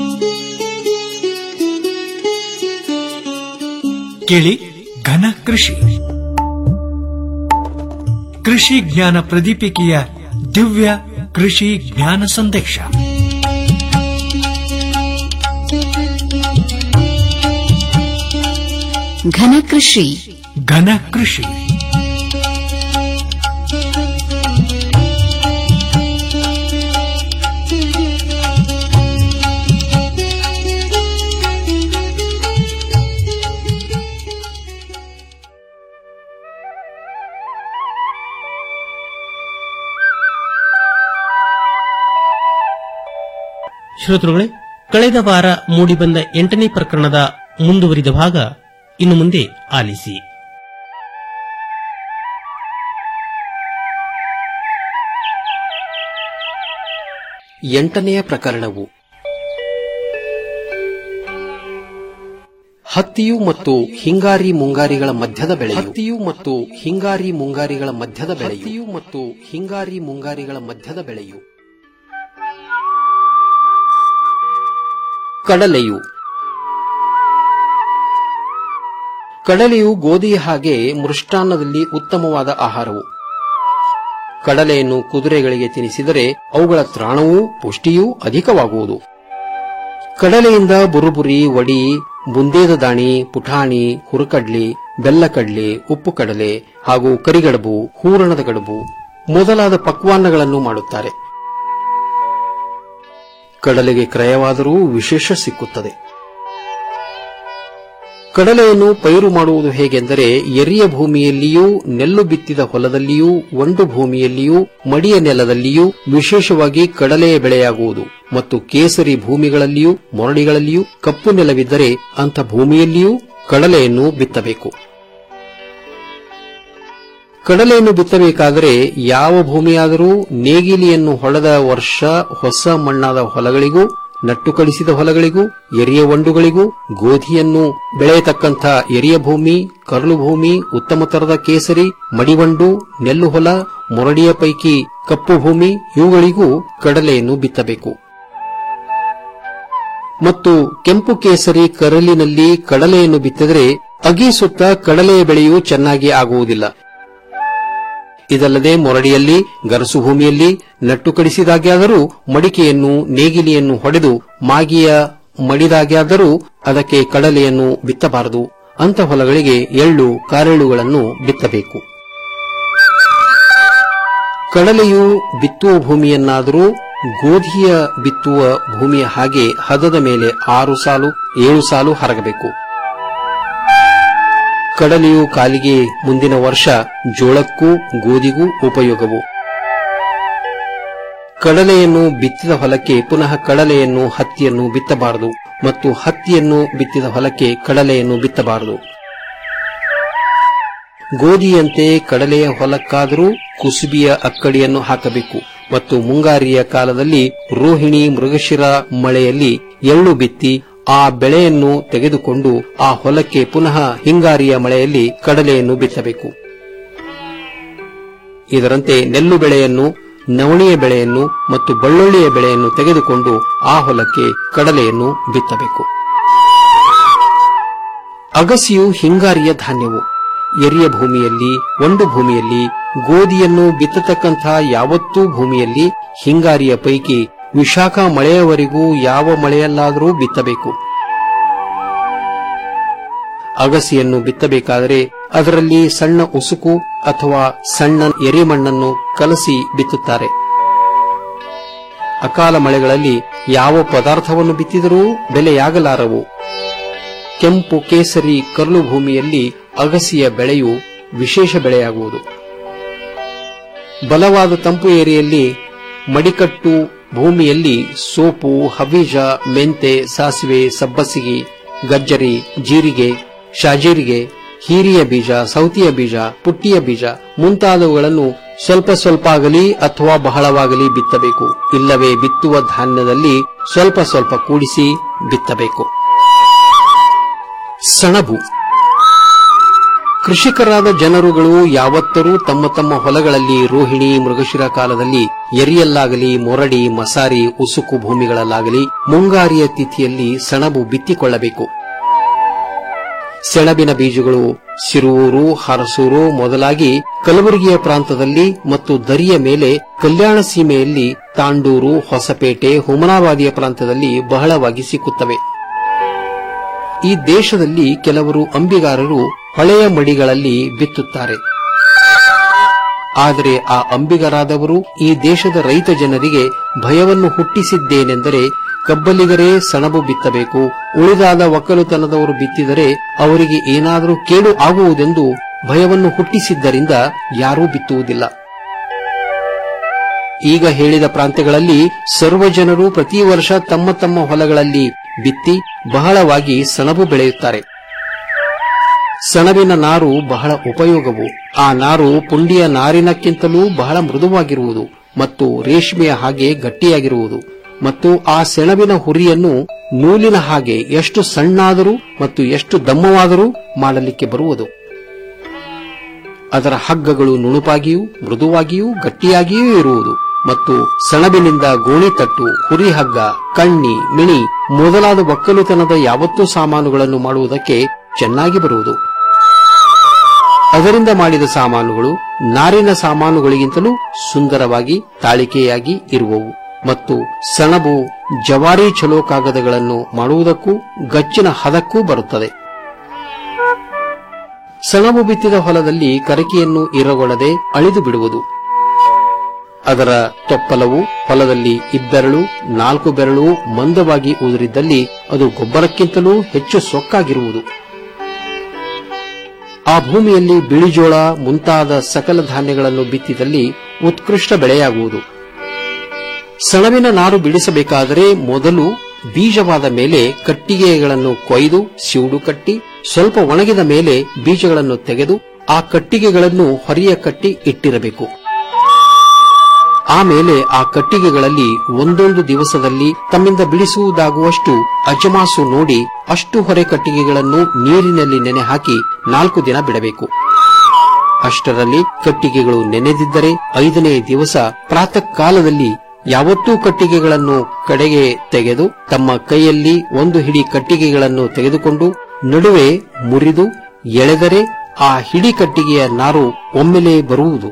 ಕೇಳಿ ಘನ ಕೃಷಿ ಕೃಷಿ ಜ್ಞಾನ ಪ್ರದೀಪಿಕೆಯ ದಿವ್ಯ ಕೃಷಿ ಜ್ಞಾನ ಸಂದೇಶ ಘನ ಕೃಷಿ ಘನ ಕೃಷಿ ಶ್ರೋತೃಗಳೇ ಕಳೆದ ವಾರ ಮೂಡಿಬಂದ ಎಂಟನೇ ಪ್ರಕರಣದ ಮುಂದುವರಿದ ಭಾಗ ಇನ್ನು ಮುಂದೆ ಆಲಿಸಿ ಎಂಟನೆಯ ಪ್ರಕರಣವು ಹತ್ತಿಯು ಮತ್ತು ಹಿಂಗಾರಿ ಮುಂಗಾರಿಗಳ ಮಧ್ಯದ ಬೆಳೆ ಹತ್ತಿಯು ಮತ್ತು ಹಿಂಗಾರಿ ಮುಂಗಾರಿಗಳ ಮಧ್ಯದ ಬೆಳೆಯು ಮತ್ತು ಹಿಂಗಾರಿ ಮುಂಗಾರಿಗಳ ಮಧ್ಯದ ಬೆಳೆಯು ಕಡಲೆಯು ಕಡಲೆಯು ಗೋಧಿಯ ಹಾಗೆ ಮೃಷ್ಟಾನ್ನದಲ್ಲಿ ಉತ್ತಮವಾದ ಆಹಾರವು ಕಡಲೆಯನ್ನು ಕುದುರೆಗಳಿಗೆ ತಿನ್ನಿಸಿದರೆ ಅವುಗಳ ತ್ರಾಣವೂ ಪುಷ್ಟಿಯೂ ಅಧಿಕವಾಗುವುದು ಕಡಲೆಯಿಂದ ಬುರುಬುರಿ ವಡಿ ಬುಂದೇದ ದಾಣಿ ಪುಟಾಣಿ ಹುರುಕಡ್ಲಿ ಬೆಲ್ಲಕಡ್ಲಿ ಉಪ್ಪು ಕಡಲೆ ಹಾಗೂ ಕರಿಗಡಬು ಹೂರಣದ ಗಡಬು ಮೊದಲಾದ ಪಕ್ವಾನ್ನಗಳನ್ನು ಮಾಡುತ್ತಾರೆ ಕಡಲೆಗೆ ಕ್ರಯವಾದರೂ ವಿಶೇಷ ಸಿಕ್ಕುತ್ತದೆ ಕಡಲೆಯನ್ನು ಪೈರು ಮಾಡುವುದು ಹೇಗೆಂದರೆ ಎರಿಯ ಭೂಮಿಯಲ್ಲಿಯೂ ನೆಲ್ಲು ಬಿತ್ತಿದ ಹೊಲದಲ್ಲಿಯೂ ಒಂಡು ಭೂಮಿಯಲ್ಲಿಯೂ ಮಡಿಯ ನೆಲದಲ್ಲಿಯೂ ವಿಶೇಷವಾಗಿ ಕಡಲೆಯ ಬೆಳೆಯಾಗುವುದು ಮತ್ತು ಕೇಸರಿ ಭೂಮಿಗಳಲ್ಲಿಯೂ ಮೊರಡಿಗಳಲ್ಲಿಯೂ ಕಪ್ಪು ನೆಲವಿದ್ದರೆ ಅಂಥ ಭೂಮಿಯಲ್ಲಿಯೂ ಕಡಲೆಯನ್ನು ಬಿತ್ತಬೇಕು ಕಡಲೆಯನ್ನು ಬಿತ್ತಬೇಕಾದರೆ ಯಾವ ಭೂಮಿಯಾದರೂ ನೇಗಿಲಿಯನ್ನು ಹೊಡೆದ ವರ್ಷ ಹೊಸ ಮಣ್ಣಾದ ಹೊಲಗಳಿಗೂ ನಟ್ಟು ಕಳಿಸಿದ ಹೊಲಗಳಿಗೂ ಎರಿಯ ಒಂಡುಗಳಿಗೂ ಗೋಧಿಯನ್ನು ಬೆಳೆಯತಕ್ಕಂಥ ಎರಿಯ ಭೂಮಿ ಕರಳು ಭೂಮಿ ಉತ್ತಮ ತರದ ಕೇಸರಿ ಮಡಿವಂಡು ನೆಲ್ಲು ಹೊಲ ಮೊರಡಿಯ ಪೈಕಿ ಕಪ್ಪು ಭೂಮಿ ಇವುಗಳಿಗೂ ಕಡಲೆಯನ್ನು ಬಿತ್ತಬೇಕು ಮತ್ತು ಕೆಂಪು ಕೇಸರಿ ಕರಲಿನಲ್ಲಿ ಕಡಲೆಯನ್ನು ಬಿತ್ತಿದರೆ ಅಗಿ ಸುತ್ತ ಕಡಲೆಯ ಬೆಳೆಯು ಚೆನ್ನಾಗಿ ಆಗುವುದಿಲ್ಲ ಇದಲ್ಲದೆ ಮೊರಡಿಯಲ್ಲಿ ಗರಸು ಭೂಮಿಯಲ್ಲಿ ನಟ್ಟು ಕಡಿಸಿದಾಗ್ಯಾದರೂ ಮಡಿಕೆಯನ್ನು ನೇಗಿಲಿಯನ್ನು ಹೊಡೆದು ಮಾಗಿಯ ಮಡಿದಾಗ್ಯಾದರೂ ಅದಕ್ಕೆ ಕಡಲೆಯನ್ನು ಬಿತ್ತಬಾರದು ಅಂಥ ಹೊಲಗಳಿಗೆ ಎಳ್ಳು ಕಾರೆಳ್ಳುಗಳನ್ನು ಬಿತ್ತಬೇಕು ಕಡಲೆಯು ಬಿತ್ತುವ ಭೂಮಿಯನ್ನಾದರೂ ಗೋಧಿಯ ಬಿತ್ತುವ ಭೂಮಿಯ ಹಾಗೆ ಹದದ ಮೇಲೆ ಆರು ಸಾಲು ಏಳು ಸಾಲು ಹರಗಬೇಕು ಕಡಲೆಯು ಕಾಲಿಗೆ ಮುಂದಿನ ವರ್ಷ ಜೋಳಕ್ಕೂ ಗೋಧಿಗೂ ಉಪಯೋಗವು ಕಡಲೆಯನ್ನು ಬಿತ್ತಿದ ಹೊಲಕ್ಕೆ ಪುನಃ ಕಡಲೆಯನ್ನು ಹತ್ತಿಯನ್ನು ಬಿತ್ತಬಾರದು ಮತ್ತು ಹತ್ತಿಯನ್ನು ಬಿತ್ತಿದ ಹೊಲಕ್ಕೆ ಕಡಲೆಯನ್ನು ಬಿತ್ತಬಾರದು ಗೋಧಿಯಂತೆ ಕಡಲೆಯ ಹೊಲಕ್ಕಾದರೂ ಕುಸುಬಿಯ ಅಕ್ಕಡಿಯನ್ನು ಹಾಕಬೇಕು ಮತ್ತು ಮುಂಗಾರಿಯ ಕಾಲದಲ್ಲಿ ರೋಹಿಣಿ ಮೃಗಶಿರ ಮಳೆಯಲ್ಲಿ ಎಳ್ಳು ಬಿತ್ತಿ ಆ ಬೆಳೆಯನ್ನು ತೆಗೆದುಕೊಂಡು ಆ ಹೊಲಕ್ಕೆ ಪುನಃ ಹಿಂಗಾರಿಯ ಮಳೆಯಲ್ಲಿ ಕಡಲೆಯನ್ನು ಬಿತ್ತಬೇಕು ಇದರಂತೆ ನೆಲ್ಲು ಬೆಳೆಯನ್ನು ನವಣಿಯ ಬೆಳೆಯನ್ನು ಮತ್ತು ಬಳ್ಳುಳ್ಳಿಯ ಬೆಳೆಯನ್ನು ತೆಗೆದುಕೊಂಡು ಆ ಹೊಲಕ್ಕೆ ಕಡಲೆಯನ್ನು ಬಿತ್ತಬೇಕು ಅಗಸಿಯು ಹಿಂಗಾರಿಯ ಧಾನ್ಯವು ಎರಿಯ ಭೂಮಿಯಲ್ಲಿ ಒಂದು ಭೂಮಿಯಲ್ಲಿ ಗೋಧಿಯನ್ನು ಬಿತ್ತತಕ್ಕಂಥ ಯಾವತ್ತೂ ಭೂಮಿಯಲ್ಲಿ ಹಿಂಗಾರಿಯ ಪೈಕಿ ವಿಶಾಖ ಮಳೆಯವರೆಗೂ ಯಾವ ಮಳೆಯಲ್ಲಾದರೂ ಬಿತ್ತಬೇಕು ಅಗಸಿಯನ್ನು ಬಿತ್ತಬೇಕಾದರೆ ಅದರಲ್ಲಿ ಸಣ್ಣ ಉಸುಕು ಅಥವಾ ಸಣ್ಣ ಎರೆಮಣ್ಣನ್ನು ಕಲಸಿ ಬಿತ್ತುತ್ತಾರೆ ಅಕಾಲ ಮಳೆಗಳಲ್ಲಿ ಯಾವ ಪದಾರ್ಥವನ್ನು ಬಿತ್ತಿದರೂ ಬೆಲೆಯಾಗಲಾರವು ಕೆಂಪು ಕೇಸರಿ ಕರ್ಲು ಭೂಮಿಯಲ್ಲಿ ಅಗಸಿಯ ಬೆಳೆಯು ವಿಶೇಷ ಬೆಳೆಯಾಗುವುದು ಬಲವಾದ ತಂಪು ಏರಿಯಲ್ಲಿ ಮಡಿಕಟ್ಟು ಭೂಮಿಯಲ್ಲಿ ಸೋಪು ಹಬೀಜ ಮೆಂತೆ ಸಾಸಿವೆ ಸಬ್ಬಸಿಗೆ ಗಜ್ಜರಿ ಜೀರಿಗೆ ಶಾಜೀರಿಗೆ ಹೀರಿಯ ಬೀಜ ಸೌತಿಯ ಬೀಜ ಪುಟ್ಟಿಯ ಬೀಜ ಮುಂತಾದವುಗಳನ್ನು ಸ್ವಲ್ಪ ಸ್ವಲ್ಪ ಆಗಲಿ ಅಥವಾ ಬಹಳವಾಗಲಿ ಬಿತ್ತಬೇಕು ಇಲ್ಲವೇ ಬಿತ್ತುವ ಧಾನ್ಯದಲ್ಲಿ ಸ್ವಲ್ಪ ಸ್ವಲ್ಪ ಕೂಡಿಸಿ ಬಿತ್ತಬೇಕು ಸಣಬು ಕೃಷಿಕರಾದ ಜನರುಗಳು ಯಾವತ್ತರೂ ತಮ್ಮ ತಮ್ಮ ಹೊಲಗಳಲ್ಲಿ ರೋಹಿಣಿ ಮೃಗಶಿರ ಕಾಲದಲ್ಲಿ ಎರಿಯಲ್ಲಾಗಲಿ ಮೊರಡಿ ಮಸಾರಿ ಉಸುಕು ಭೂಮಿಗಳಲ್ಲಾಗಲಿ ಮುಂಗಾರಿಯ ತಿಥಿಯಲ್ಲಿ ಸಣಬು ಬಿತ್ತಿಕೊಳ್ಳಬೇಕು ಸೆಣಬಿನ ಬೀಜಗಳು ಸಿರುವೂರು ಹರಸೂರು ಮೊದಲಾಗಿ ಕಲಬುರಗಿಯ ಪ್ರಾಂತದಲ್ಲಿ ಮತ್ತು ದರಿಯ ಮೇಲೆ ಕಲ್ಯಾಣ ಸೀಮೆಯಲ್ಲಿ ತಾಂಡೂರು ಹೊಸಪೇಟೆ ಹುಮನಾಬಾದಿಯ ಪ್ರಾಂತದಲ್ಲಿ ಬಹಳವಾಗಿ ಸಿಕ್ಕುತ್ತವೆ ಈ ದೇಶದಲ್ಲಿ ಕೆಲವರು ಅಂಬಿಗಾರರು ಹಳೆಯ ಮಡಿಗಳಲ್ಲಿ ಬಿತ್ತುತ್ತಾರೆ ಆದರೆ ಆ ಅಂಬಿಗರಾದವರು ಈ ದೇಶದ ರೈತ ಜನರಿಗೆ ಭಯವನ್ನು ಹುಟ್ಟಿಸಿದ್ದೇನೆಂದರೆ ಕಬ್ಬಲಿಗರೇ ಸಣಬು ಬಿತ್ತಬೇಕು ಉಳಿದಾದ ಒಕ್ಕಲುತನದವರು ಬಿತ್ತಿದರೆ ಅವರಿಗೆ ಏನಾದರೂ ಕೇಡು ಆಗುವುದೆಂದು ಭಯವನ್ನು ಹುಟ್ಟಿಸಿದ್ದರಿಂದ ಯಾರೂ ಬಿತ್ತುವುದಿಲ್ಲ ಈಗ ಹೇಳಿದ ಪ್ರಾಂತ್ಯಗಳಲ್ಲಿ ಸರ್ವ ಜನರು ಪ್ರತಿ ವರ್ಷ ತಮ್ಮ ತಮ್ಮ ಹೊಲಗಳಲ್ಲಿ ಬಿತ್ತಿ ಬಹಳವಾಗಿ ಸಣಬು ಬೆಳೆಯುತ್ತಾರೆ ಸಣಬಿನ ನಾರು ಬಹಳ ಉಪಯೋಗವು ಆ ನಾರು ಪುಂಡಿಯ ನಾರಿನಕ್ಕಿಂತಲೂ ಬಹಳ ಮೃದುವಾಗಿರುವುದು ಮತ್ತು ರೇಷ್ಮೆಯ ಹಾಗೆ ಗಟ್ಟಿಯಾಗಿರುವುದು ಮತ್ತು ಆ ಸೆಣಬಿನ ಹುರಿಯನ್ನು ನೂಲಿನ ಹಾಗೆ ಎಷ್ಟು ಸಣ್ಣಾದರೂ ಮತ್ತು ಎಷ್ಟು ದಮ್ಮವಾದರೂ ಮಾಡಲಿಕ್ಕೆ ಬರುವುದು ಅದರ ಹಗ್ಗಗಳು ನುಣುಪಾಗಿಯೂ ಮೃದುವಾಗಿಯೂ ಗಟ್ಟಿಯಾಗಿಯೂ ಇರುವುದು ಮತ್ತು ಸೆಣಬಿನಿಂದ ಗೋಣಿತಟ್ಟು ಹುರಿ ಹಗ್ಗ ಕಣ್ಣಿ ಮಿಣಿ ಮೊದಲಾದ ಒಕ್ಕಲುತನದ ಯಾವತ್ತೂ ಸಾಮಾನುಗಳನ್ನು ಮಾಡುವುದಕ್ಕೆ ಚೆನ್ನಾಗಿ ಬರುವುದು ಅದರಿಂದ ಮಾಡಿದ ಸಾಮಾನುಗಳು ನಾರಿನ ಸಾಮಾನುಗಳಿಗಿಂತಲೂ ಸುಂದರವಾಗಿ ತಾಳಿಕೆಯಾಗಿ ಇರುವವು ಮತ್ತು ಸೆಣಬು ಜವಾರಿ ಚಲೋ ಕಾಗದಗಳನ್ನು ಮಾಡುವುದಕ್ಕೂ ಗಚ್ಚಿನ ಹದಕ್ಕೂ ಬರುತ್ತದೆ ಸೆಣಬು ಬಿತ್ತಿದ ಹೊಲದಲ್ಲಿ ಕರಕಿಯನ್ನು ಇರಗೊಳ್ಳದೆ ಅಳಿದು ಬಿಡುವುದು ಅದರ ತೊಪ್ಪಲವು ಹೊಲದಲ್ಲಿ ಇಬ್ಬೆರಳು ನಾಲ್ಕು ಬೆರಳು ಮಂದವಾಗಿ ಉದುರಿದ್ದಲ್ಲಿ ಅದು ಗೊಬ್ಬರಕ್ಕಿಂತಲೂ ಹೆಚ್ಚು ಸೊಕ್ಕಾಗಿರುವುದು ಆ ಭೂಮಿಯಲ್ಲಿ ಬಿಳಿಜೋಳ ಮುಂತಾದ ಸಕಲ ಧಾನ್ಯಗಳನ್ನು ಬಿತ್ತಿದಲ್ಲಿ ಉತ್ಕೃಷ್ಟ ಬೆಳೆಯಾಗುವುದು ಸೆಣಬಿನ ನಾರು ಬಿಡಿಸಬೇಕಾದರೆ ಮೊದಲು ಬೀಜವಾದ ಮೇಲೆ ಕಟ್ಟಿಗೆಗಳನ್ನು ಕೊಯ್ದು ಸಿವುಡು ಕಟ್ಟಿ ಸ್ವಲ್ಪ ಒಣಗಿದ ಮೇಲೆ ಬೀಜಗಳನ್ನು ತೆಗೆದು ಆ ಕಟ್ಟಿಗೆಗಳನ್ನು ಹೊರಿಯ ಕಟ್ಟಿ ಇಟ್ಟಿರಬೇಕು ಆಮೇಲೆ ಆ ಕಟ್ಟಿಗೆಗಳಲ್ಲಿ ಒಂದೊಂದು ದಿವಸದಲ್ಲಿ ತಮ್ಮಿಂದ ಬಿಡಿಸುವುದಾಗುವಷ್ಟು ಅಜಮಾಸು ನೋಡಿ ಅಷ್ಟು ಹೊರೆ ಕಟ್ಟಿಗೆಗಳನ್ನು ನೀರಿನಲ್ಲಿ ನೆನೆ ಹಾಕಿ ನಾಲ್ಕು ದಿನ ಬಿಡಬೇಕು ಅಷ್ಟರಲ್ಲಿ ಕಟ್ಟಿಗೆಗಳು ನೆನೆದಿದ್ದರೆ ಐದನೇ ದಿವಸ ಪ್ರಾತಃ ಕಾಲದಲ್ಲಿ ಯಾವತ್ತೂ ಕಟ್ಟಿಗೆಗಳನ್ನು ಕಡೆಗೆ ತೆಗೆದು ತಮ್ಮ ಕೈಯಲ್ಲಿ ಒಂದು ಹಿಡಿ ಕಟ್ಟಿಗೆಗಳನ್ನು ತೆಗೆದುಕೊಂಡು ನಡುವೆ ಮುರಿದು ಎಳೆದರೆ ಆ ಹಿಡಿ ಕಟ್ಟಿಗೆಯ ನಾರು ಒಮ್ಮೆಲೆ ಬರುವುದು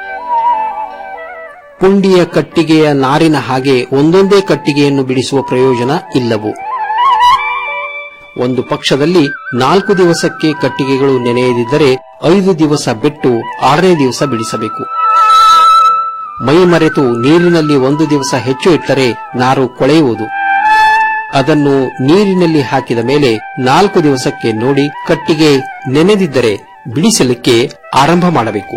ಪುಂಡಿಯ ಕಟ್ಟಿಗೆಯ ನಾರಿನ ಹಾಗೆ ಒಂದೊಂದೇ ಕಟ್ಟಿಗೆಯನ್ನು ಬಿಡಿಸುವ ಪ್ರಯೋಜನ ಇಲ್ಲವು ಒಂದು ಪಕ್ಷದಲ್ಲಿ ನಾಲ್ಕು ದಿವಸಕ್ಕೆ ಕಟ್ಟಿಗೆಗಳು ನೆನೆಯದಿದ್ದರೆ ಐದು ದಿವಸ ಬಿಟ್ಟು ಆರನೇ ದಿವಸ ಬಿಡಿಸಬೇಕು ಮೈ ಮರೆತು ನೀರಿನಲ್ಲಿ ಒಂದು ದಿವಸ ಹೆಚ್ಚು ಇಟ್ಟರೆ ನಾರು ಕೊಳೆಯುವುದು ಅದನ್ನು ನೀರಿನಲ್ಲಿ ಹಾಕಿದ ಮೇಲೆ ನಾಲ್ಕು ದಿವಸಕ್ಕೆ ನೋಡಿ ಕಟ್ಟಿಗೆ ನೆನೆದಿದ್ದರೆ ಬಿಡಿಸಲಿಕ್ಕೆ ಆರಂಭ ಮಾಡಬೇಕು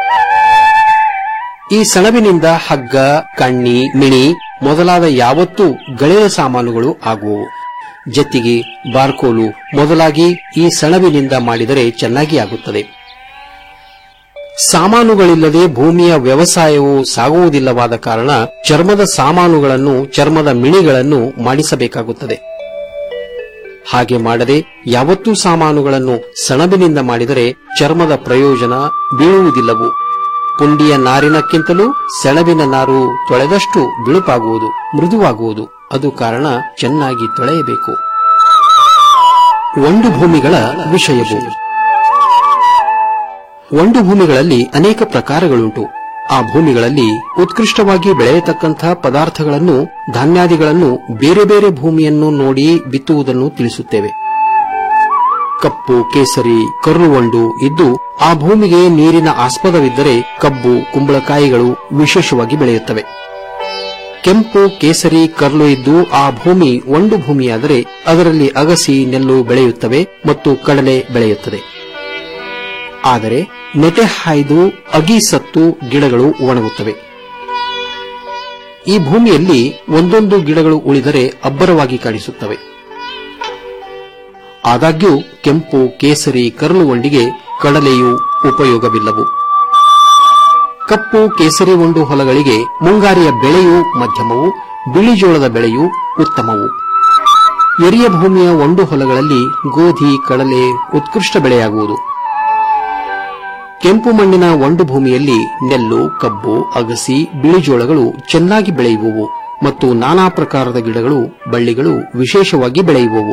ಈ ಸೆಣಬಿನಿಂದ ಹಗ್ಗ ಕಣ್ಣಿ ಮಿಣಿ ಮೊದಲಾದ ಯಾವತ್ತೂ ಗೆಳೆಯ ಸಾಮಾನುಗಳು ಆಗುವವು ಜತ್ತಿಗೆ ಬಾರ್ಕೋಲು ಮೊದಲಾಗಿ ಈ ಸೆಣಬಿನಿಂದ ಮಾಡಿದರೆ ಚೆನ್ನಾಗಿ ಆಗುತ್ತದೆ ಸಾಮಾನುಗಳಿಲ್ಲದೆ ಭೂಮಿಯ ವ್ಯವಸಾಯವು ಸಾಗುವುದಿಲ್ಲವಾದ ಕಾರಣ ಚರ್ಮದ ಸಾಮಾನುಗಳನ್ನು ಚರ್ಮದ ಮಿಣಿಗಳನ್ನು ಮಾಡಿಸಬೇಕಾಗುತ್ತದೆ ಹಾಗೆ ಮಾಡದೆ ಯಾವತ್ತೂ ಸಾಮಾನುಗಳನ್ನು ಸೆಣಬಿನಿಂದ ಮಾಡಿದರೆ ಚರ್ಮದ ಪ್ರಯೋಜನ ಬೀಳುವುದಿಲ್ಲವು ಪುಂಡಿಯ ನಾರಿನಕ್ಕಿಂತಲೂ ಸೆಣಬಿನ ನಾರು ತೊಳೆದಷ್ಟು ಬಿಳುಪಾಗುವುದು ಮೃದುವಾಗುವುದು ಅದು ಕಾರಣ ಚೆನ್ನಾಗಿ ತೊಳೆಯಬೇಕು ಒಂದು ಭೂಮಿಗಳ ವಿಷಯವು ಒಂದು ಭೂಮಿಗಳಲ್ಲಿ ಅನೇಕ ಪ್ರಕಾರಗಳುಂಟು ಆ ಭೂಮಿಗಳಲ್ಲಿ ಉತ್ಕೃಷ್ಟವಾಗಿ ಬೆಳೆಯತಕ್ಕಂಥ ಪದಾರ್ಥಗಳನ್ನು ಧಾನ್ಯಾದಿಗಳನ್ನು ಬೇರೆ ಬೇರೆ ಭೂಮಿಯನ್ನು ನೋಡಿ ಬಿತ್ತುವುದನ್ನು ತಿಳಿಸುತ್ತೇವೆ ಕಪ್ಪು ಕೇಸರಿ ಕರುವಂಡು ಇದ್ದು ಆ ಭೂಮಿಗೆ ನೀರಿನ ಆಸ್ಪದವಿದ್ದರೆ ಕಬ್ಬು ಕುಂಬಳಕಾಯಿಗಳು ವಿಶೇಷವಾಗಿ ಬೆಳೆಯುತ್ತವೆ ಕೆಂಪು ಕೇಸರಿ ಕರ್ಲು ಇದ್ದು ಆ ಭೂಮಿ ಒಂದು ಭೂಮಿಯಾದರೆ ಅದರಲ್ಲಿ ಅಗಸಿ ನೆಲ್ಲು ಬೆಳೆಯುತ್ತವೆ ಮತ್ತು ಕಡಲೆ ಬೆಳೆಯುತ್ತದೆ ಆದರೆ ನೆಟೆ ಹಾಯ್ದು ಅಗಿ ಸತ್ತು ಗಿಡಗಳು ಒಣಗುತ್ತವೆ ಈ ಭೂಮಿಯಲ್ಲಿ ಒಂದೊಂದು ಗಿಡಗಳು ಉಳಿದರೆ ಅಬ್ಬರವಾಗಿ ಕಾಣಿಸುತ್ತವೆ ಆದಾಗ್ಯೂ ಕೆಂಪು ಕೇಸರಿ ಕರಳು ಒಂಡಿಗೆ ಕಡಲೆಯು ಉಪಯೋಗವಿಲ್ಲವು ಕಪ್ಪು ಕೇಸರಿ ಒಂಡು ಹೊಲಗಳಿಗೆ ಮುಂಗಾರಿಯ ಬೆಳೆಯು ಮಧ್ಯಮವು ಬಿಳಿಜೋಳದ ಬೆಳೆಯು ಉತ್ತಮವು ಎರಿಯ ಭೂಮಿಯ ಒಂಡು ಹೊಲಗಳಲ್ಲಿ ಗೋಧಿ ಕಡಲೆ ಉತ್ಕೃಷ್ಟ ಬೆಳೆಯಾಗುವುದು ಕೆಂಪು ಮಣ್ಣಿನ ಒಂಡು ಭೂಮಿಯಲ್ಲಿ ನೆಲ್ಲು ಕಬ್ಬು ಅಗಸಿ ಬಿಳಿಜೋಳಗಳು ಚೆನ್ನಾಗಿ ಬೆಳೆಯುವವು ಮತ್ತು ನಾನಾ ಪ್ರಕಾರದ ಗಿಡಗಳು ಬಳ್ಳಿಗಳು ವಿಶೇಷವಾಗಿ ಬೆಳೆಯುವವು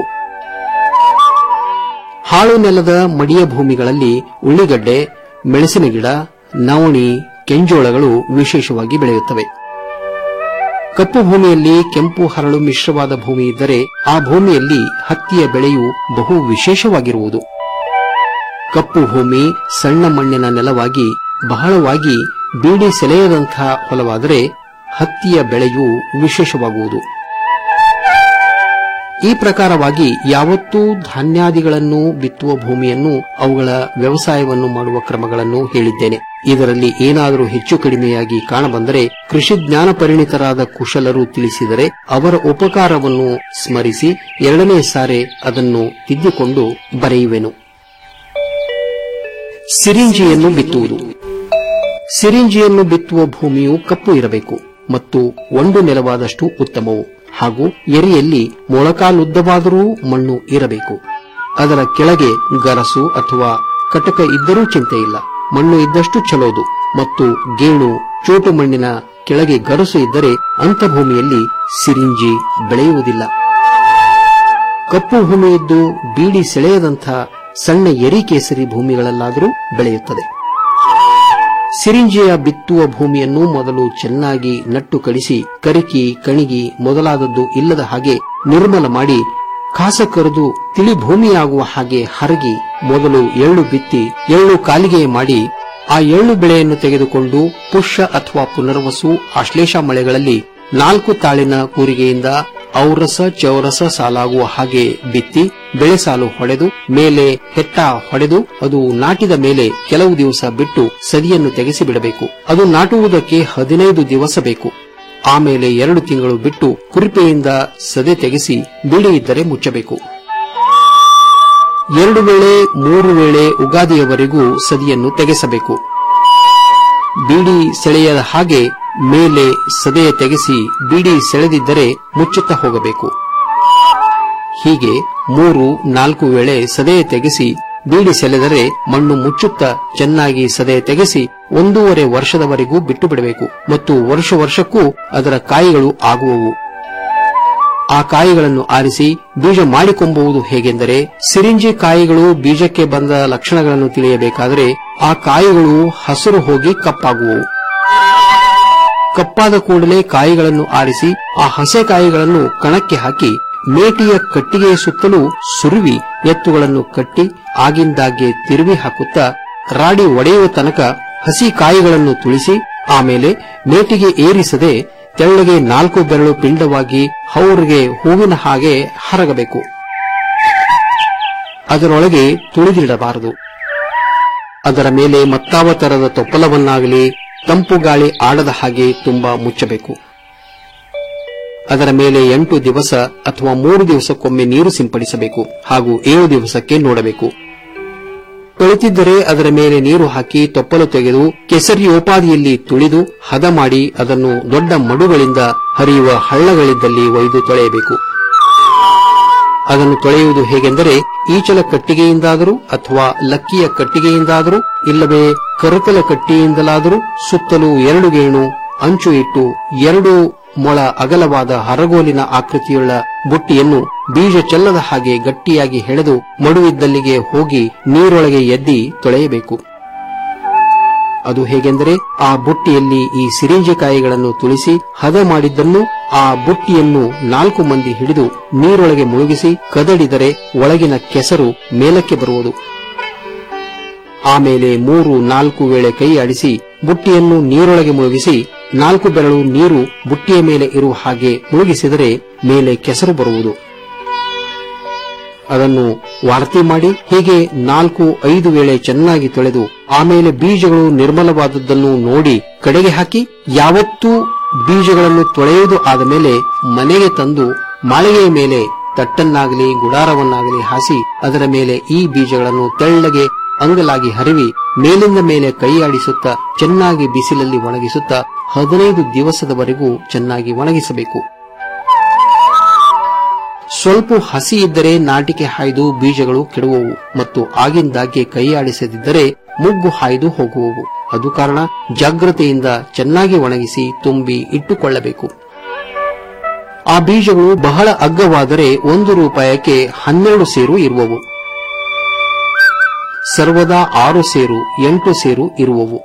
ಹಾಳು ನೆಲದ ಮಡಿಯ ಭೂಮಿಗಳಲ್ಲಿ ಉಳ್ಳಿಗಡ್ಡೆ ಮೆಣಸಿನ ಗಿಡ ನವಣಿ ಕೆಂಜೋಳಗಳು ವಿಶೇಷವಾಗಿ ಬೆಳೆಯುತ್ತವೆ ಕಪ್ಪು ಭೂಮಿಯಲ್ಲಿ ಕೆಂಪು ಹರಳು ಮಿಶ್ರವಾದ ಭೂಮಿ ಇದ್ದರೆ ಆ ಭೂಮಿಯಲ್ಲಿ ಹತ್ತಿಯ ಬೆಳೆಯು ಬಹು ವಿಶೇಷವಾಗಿರುವುದು ಕಪ್ಪು ಭೂಮಿ ಸಣ್ಣ ಮಣ್ಣಿನ ನೆಲವಾಗಿ ಬಹಳವಾಗಿ ಬೀಡಿ ಸೆಲೆಯದಂಥ ಹೊಲವಾದರೆ ಹತ್ತಿಯ ಬೆಳೆಯು ವಿಶೇಷವಾಗುವುದು ಈ ಪ್ರಕಾರವಾಗಿ ಯಾವತ್ತೂ ಧಾನ್ಯಾದಿಗಳನ್ನು ಬಿತ್ತುವ ಭೂಮಿಯನ್ನು ಅವುಗಳ ವ್ಯವಸಾಯವನ್ನು ಮಾಡುವ ಕ್ರಮಗಳನ್ನು ಹೇಳಿದ್ದೇನೆ ಇದರಲ್ಲಿ ಏನಾದರೂ ಹೆಚ್ಚು ಕಡಿಮೆಯಾಗಿ ಕಾಣಬಂದರೆ ಕೃಷಿ ಜ್ಞಾನ ಪರಿಣಿತರಾದ ಕುಶಲರು ತಿಳಿಸಿದರೆ ಅವರ ಉಪಕಾರವನ್ನು ಸ್ಮರಿಸಿ ಎರಡನೇ ಸಾರೆ ಅದನ್ನು ತಿದ್ದಿಕೊಂಡು ಬರೆಯುವೆನು ಸಿರಿಂಜಿಯನ್ನು ಬಿತ್ತುವುದು ಸಿರಿಂಜಿಯನ್ನು ಬಿತ್ತುವ ಭೂಮಿಯು ಕಪ್ಪು ಇರಬೇಕು ಮತ್ತು ಒಂದು ನೆಲವಾದಷ್ಟು ಉತ್ತಮವು ಹಾಗೂ ಎರೆಯಲ್ಲಿ ಮೊಳಕಾಲುದ್ದವಾದರೂ ಮಣ್ಣು ಇರಬೇಕು ಅದರ ಕೆಳಗೆ ಗರಸು ಅಥವಾ ಕಟಕ ಇದ್ದರೂ ಚಿಂತೆ ಇಲ್ಲ ಮಣ್ಣು ಇದ್ದಷ್ಟು ಚಲೋದು ಮತ್ತು ಗೇಣು ಚೋಟು ಮಣ್ಣಿನ ಕೆಳಗೆ ಗರಸು ಇದ್ದರೆ ಅಂಥ ಭೂಮಿಯಲ್ಲಿ ಸಿರಿಂಜಿ ಬೆಳೆಯುವುದಿಲ್ಲ ಕಪ್ಪು ಭೂಮಿ ಇದ್ದು ಬೀಡಿ ಸೆಳೆಯದಂಥ ಸಣ್ಣ ಎರಿ ಕೇಸರಿ ಭೂಮಿಗಳಲ್ಲಾದರೂ ಬೆಳೆಯುತ್ತದೆ ಸಿರಿಂಜೆಯ ಬಿತ್ತುವ ಭೂಮಿಯನ್ನು ಮೊದಲು ಚೆನ್ನಾಗಿ ನಟ್ಟು ಕಡಿಸಿ ಕರಿಕಿ ಕಣಿಗಿ ಮೊದಲಾದದ್ದು ಇಲ್ಲದ ಹಾಗೆ ನಿರ್ಮಲ ಮಾಡಿ ಕಾಸ ಕರೆದು ತಿಳಿ ಭೂಮಿಯಾಗುವ ಹಾಗೆ ಹರಗಿ ಮೊದಲು ಎಳ್ಳು ಬಿತ್ತಿ ಎಳ್ಳು ಕಾಲಿಗೆ ಮಾಡಿ ಆ ಎಳ್ಳು ಬೆಳೆಯನ್ನು ತೆಗೆದುಕೊಂಡು ಪುಷ್ಯ ಅಥವಾ ಪುನರ್ವಸು ಆಶ್ಲೇಷ ಮಳೆಗಳಲ್ಲಿ ನಾಲ್ಕು ತಾಳಿನ ಕೂರಿಗೆಯಿಂದ ಔರಸ ಚೌರಸ ಸಾಲಾಗುವ ಹಾಗೆ ಬಿತ್ತಿ ಬೆಳೆ ಸಾಲು ಹೊಡೆದು ಮೇಲೆ ಹೆಟ್ಟ ಹೊಡೆದು ಅದು ನಾಟಿದ ಮೇಲೆ ಕೆಲವು ದಿವಸ ಬಿಟ್ಟು ಸದಿಯನ್ನು ತೆಗೆಸಿ ಬಿಡಬೇಕು ಅದು ನಾಟುವುದಕ್ಕೆ ಹದಿನೈದು ದಿವಸ ಬೇಕು ಆಮೇಲೆ ಎರಡು ತಿಂಗಳು ಬಿಟ್ಟು ಕುರಿಪೆಯಿಂದ ಸದೆ ತೆಗೆಸಿ ಬಿಳಿ ಇದ್ದರೆ ಮುಚ್ಚಬೇಕು ಎರಡು ವೇಳೆ ಮೂರು ವೇಳೆ ಉಗಾದಿಯವರೆಗೂ ಸದಿಯನ್ನು ತೆಗೆಸಬೇಕು ಬೀಡಿ ಸೆಳೆಯದ ಹಾಗೆ ಮೇಲೆ ಸದೆಯ ತೆಗೆಸಿ ಬೀಡಿ ಸೆಳೆದಿದ್ದರೆ ಮುಚ್ಚುತ್ತಾ ಹೋಗಬೇಕು ಹೀಗೆ ಮೂರು ನಾಲ್ಕು ವೇಳೆ ಸದೆಯ ತೆಗೆಸಿ ಬೀಡಿ ಸೆಳೆದರೆ ಮಣ್ಣು ಮುಚ್ಚುತ್ತಾ ಚೆನ್ನಾಗಿ ಸದೆಯ ತೆಗೆಸಿ ಒಂದೂವರೆ ವರ್ಷದವರೆಗೂ ಬಿಟ್ಟು ಬಿಡಬೇಕು ಮತ್ತು ವರ್ಷ ವರ್ಷಕ್ಕೂ ಅದರ ಕಾಯಿಗಳು ಆಗುವವು ಆ ಕಾಯಿಗಳನ್ನು ಆರಿಸಿ ಬೀಜ ಮಾಡಿಕೊಂಬುವುದು ಹೇಗೆಂದರೆ ಸಿರಿಂಜಿ ಕಾಯಿಗಳು ಬೀಜಕ್ಕೆ ಬಂದ ಲಕ್ಷಣಗಳನ್ನು ತಿಳಿಯಬೇಕಾದರೆ ಆ ಕಾಯಿಗಳು ಹಸಿರು ಹೋಗಿ ಕಪ್ಪಾಗುವವು ಕಪ್ಪಾದ ಕೂಡಲೇ ಕಾಯಿಗಳನ್ನು ಆರಿಸಿ ಆ ಹಸೆ ಕಾಯಿಗಳನ್ನು ಕಣಕ್ಕೆ ಹಾಕಿ ಮೇಟಿಯ ಕಟ್ಟಿಗೆಯ ಸುತ್ತಲೂ ಸುರುವಿ ಎತ್ತುಗಳನ್ನು ಕಟ್ಟಿ ಆಗಿಂದಾಗ್ಗೆ ತಿರುವಿ ಹಾಕುತ್ತಾ ರಾಡಿ ಒಡೆಯುವ ತನಕ ಹಸಿ ಕಾಯಿಗಳನ್ನು ತುಳಿಸಿ ಆಮೇಲೆ ಮೇಟಿಗೆ ಏರಿಸದೆ ತೆಳ್ಳಗೆ ನಾಲ್ಕು ಬೆರಳು ಪಿಂಡವಾಗಿ ಹೌರಿಗೆ ಹೂವಿನ ಹಾಗೆ ಹರಗಬೇಕು ಅದರೊಳಗೆ ತುಳಿದಿಡಬಾರದು ಅದರ ಮೇಲೆ ಮತ್ತಾವ ತರದ ತೊಪ್ಪಲವನ್ನಾಗಲಿ ತಂಪು ಗಾಳಿ ಆಡದ ಹಾಗೆ ತುಂಬಾ ಮುಚ್ಚಬೇಕು ಅದರ ಮೇಲೆ ಎಂಟು ದಿವಸ ಅಥವಾ ಮೂರು ದಿವಸಕ್ಕೊಮ್ಮೆ ನೀರು ಸಿಂಪಡಿಸಬೇಕು ಹಾಗೂ ಏಳು ದಿವಸಕ್ಕೆ ನೋಡಬೇಕು ತೊಳೆತಿದ್ದರೆ ಅದರ ಮೇಲೆ ನೀರು ಹಾಕಿ ತೊಪ್ಪಲು ತೆಗೆದು ಕೆಸರಿಯೋಪಾದಿಯಲ್ಲಿ ತುಳಿದು ಹದ ಮಾಡಿ ಅದನ್ನು ದೊಡ್ಡ ಮಡುಗಳಿಂದ ಹರಿಯುವ ಹಳ್ಳಗಳಿದ್ದಲ್ಲಿ ಒಯ್ದು ತೊಳೆಯಬೇಕು ಅದನ್ನು ತೊಳೆಯುವುದು ಹೇಗೆಂದರೆ ಈಚಲ ಕಟ್ಟಿಗೆಯಿಂದಾದರೂ ಅಥವಾ ಲಕ್ಕಿಯ ಕಟ್ಟಿಗೆಯಿಂದಾದರೂ ಇಲ್ಲವೇ ಕರಕಲ ಕಟ್ಟಿಯಿಂದಲಾದರೂ ಸುತ್ತಲೂ ಎರಡು ಗೇಣು ಅಂಚು ಇಟ್ಟು ಎರಡು ಮೊಳ ಅಗಲವಾದ ಹರಗೋಲಿನ ಆಕೃತಿಯುಳ್ಳ ಬುಟ್ಟಿಯನ್ನು ಬೀಜ ಚೆಲ್ಲದ ಹಾಗೆ ಗಟ್ಟಿಯಾಗಿ ಹೆಳೆದು ಮಡುವಿದ್ದಲ್ಲಿಗೆ ಹೋಗಿ ನೀರೊಳಗೆ ಎದ್ದಿ ತೊಳೆಯಬೇಕು ಅದು ಹೇಗೆಂದರೆ ಆ ಬುಟ್ಟಿಯಲ್ಲಿ ಈ ಸಿರಿಂಜೆಕಾಯಿಗಳನ್ನು ತುಳಿಸಿ ಹದ ಮಾಡಿದ್ದನ್ನು ಆ ಬುಟ್ಟಿಯನ್ನು ನಾಲ್ಕು ಮಂದಿ ಹಿಡಿದು ನೀರೊಳಗೆ ಮುಳುಗಿಸಿ ಕದಡಿದರೆ ಒಳಗಿನ ಕೆಸರು ಮೇಲಕ್ಕೆ ಬರುವುದು ಆಮೇಲೆ ಮೂರು ನಾಲ್ಕು ವೇಳೆ ಕೈ ಆಡಿಸಿ ಬುಟ್ಟಿಯನ್ನು ನೀರೊಳಗೆ ಮುಳುಗಿಸಿ ನಾಲ್ಕು ಬೆರಳು ನೀರು ಬುಟ್ಟಿಯ ಮೇಲೆ ಇರುವ ಹಾಗೆ ಮುಳುಗಿಸಿದರೆ ಮೇಲೆ ಕೆಸರು ಬರುವುದು ಅದನ್ನು ವಾರ್ತಿ ಮಾಡಿ ಹೀಗೆ ನಾಲ್ಕು ಐದು ವೇಳೆ ಚೆನ್ನಾಗಿ ತೊಳೆದು ಆಮೇಲೆ ಬೀಜಗಳು ನಿರ್ಮಲವಾದದ್ದನ್ನು ನೋಡಿ ಕಡೆಗೆ ಹಾಕಿ ಯಾವತ್ತೂ ಬೀಜಗಳನ್ನು ತೊಳೆಯುವುದು ಆದ ಮೇಲೆ ಮನೆಗೆ ತಂದು ಮಾಳಿಗೆಯ ಮೇಲೆ ತಟ್ಟನ್ನಾಗಲಿ ಗುಡಾರವನ್ನಾಗಲಿ ಹಾಸಿ ಅದರ ಮೇಲೆ ಈ ಬೀಜಗಳನ್ನು ತೆಳ್ಳಗೆ ಅಂಗಲಾಗಿ ಹರಿವಿ ಮೇಲಿಂದ ಮೇಲೆ ಕೈಯಾಡಿಸುತ್ತಾ ಚೆನ್ನಾಗಿ ಬಿಸಿಲಲ್ಲಿ ಒಣಗಿಸುತ್ತಾ ಹದಿನೈದು ದಿವಸದವರೆಗೂ ಚೆನ್ನಾಗಿ ಒಣಗಿಸಬೇಕು ಸ್ವಲ್ಪ ಹಸಿ ಇದ್ದರೆ ನಾಟಿಕೆ ಹಾಯ್ದು ಬೀಜಗಳು ಕೆಡುವವು ಮತ್ತು ಆಗಿಂದಾಗ್ಗೆ ಕೈಯಾಡಿಸದಿದ್ದರೆ ಮುಗ್ಗು ಹಾಯ್ದು ಹೋಗುವವು ಅದು ಕಾರಣ ಜಾಗ್ರತೆಯಿಂದ ಚೆನ್ನಾಗಿ ಒಣಗಿಸಿ ತುಂಬಿ ಇಟ್ಟುಕೊಳ್ಳಬೇಕು ಆ ಬೀಜಗಳು ಬಹಳ ಅಗ್ಗವಾದರೆ ಒಂದು ರೂಪಾಯಕ್ಕೆ ಹನ್ನೆರಡು ಸೇರು ಇರುವವು ಸರ್ವದಾ ಆರು ಸೇರು ಎಂಟು ಸೇರು ಇರುವವು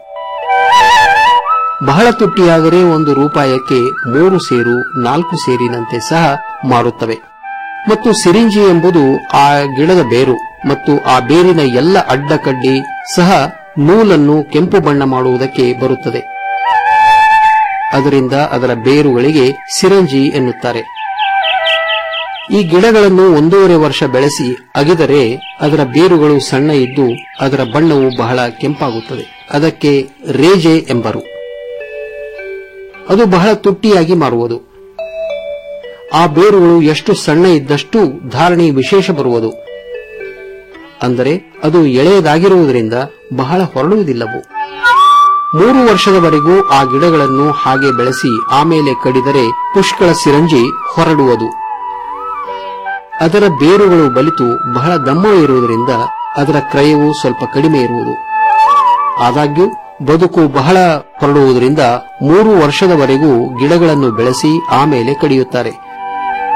ಬಹಳ ತುಟ್ಟಿಯಾದರೆ ಒಂದು ರೂಪಾಯಕ್ಕೆ ಮೂರು ಸೇರು ನಾಲ್ಕು ಸೇರಿನಂತೆ ಸಹ ಮಾರುತ್ತವೆ ಮತ್ತು ಸಿರಿಂಜಿ ಎಂಬುದು ಆ ಗಿಡದ ಬೇರು ಮತ್ತು ಆ ಬೇರಿನ ಎಲ್ಲ ಅಡ್ಡಕಡ್ಡಿ ಸಹ ನೂಲನ್ನು ಕೆಂಪು ಬಣ್ಣ ಮಾಡುವುದಕ್ಕೆ ಬರುತ್ತದೆ ಅದರಿಂದ ಅದರ ಬೇರುಗಳಿಗೆ ಸಿರಂಜಿ ಎನ್ನುತ್ತಾರೆ ಈ ಗಿಡಗಳನ್ನು ಒಂದೂವರೆ ವರ್ಷ ಬೆಳೆಸಿ ಅಗಿದರೆ ಅದರ ಬೇರುಗಳು ಸಣ್ಣ ಇದ್ದು ಅದರ ಬಣ್ಣವು ಬಹಳ ಕೆಂಪಾಗುತ್ತದೆ ಅದಕ್ಕೆ ರೇಜೆ ಎಂಬರು ಅದು ಬಹಳ ತುಟ್ಟಿಯಾಗಿ ಮಾರುವುದು ಆ ಬೇರುಗಳು ಎಷ್ಟು ಸಣ್ಣ ಇದ್ದಷ್ಟು ಧಾರಣೆ ವಿಶೇಷ ಬರುವುದು ಅಂದರೆ ಅದು ಎಳೆಯದಾಗಿರುವುದರಿಂದ ಬಹಳ ಹೊರಡುವುದಿಲ್ಲವು ಮೂರು ವರ್ಷದವರೆಗೂ ಆ ಗಿಡಗಳನ್ನು ಹಾಗೆ ಬೆಳೆಸಿ ಆಮೇಲೆ ಕಡಿದರೆ ಪುಷ್ಕಳ ಸಿರಂಜಿ ಹೊರಡುವುದು ಅದರ ಬೇರುಗಳು ಬಲಿತು ಬಹಳ ದಮ್ಮ ಇರುವುದರಿಂದ ಅದರ ಕ್ರಯವು ಸ್ವಲ್ಪ ಕಡಿಮೆ ಇರುವುದು ಆದಾಗ್ಯೂ ಬದುಕು ಬಹಳ ಹೊರಡುವುದರಿಂದ ಮೂರು ವರ್ಷದವರೆಗೂ ಗಿಡಗಳನ್ನು ಬೆಳೆಸಿ ಆಮೇಲೆ ಕಡಿಯುತ್ತಾರೆ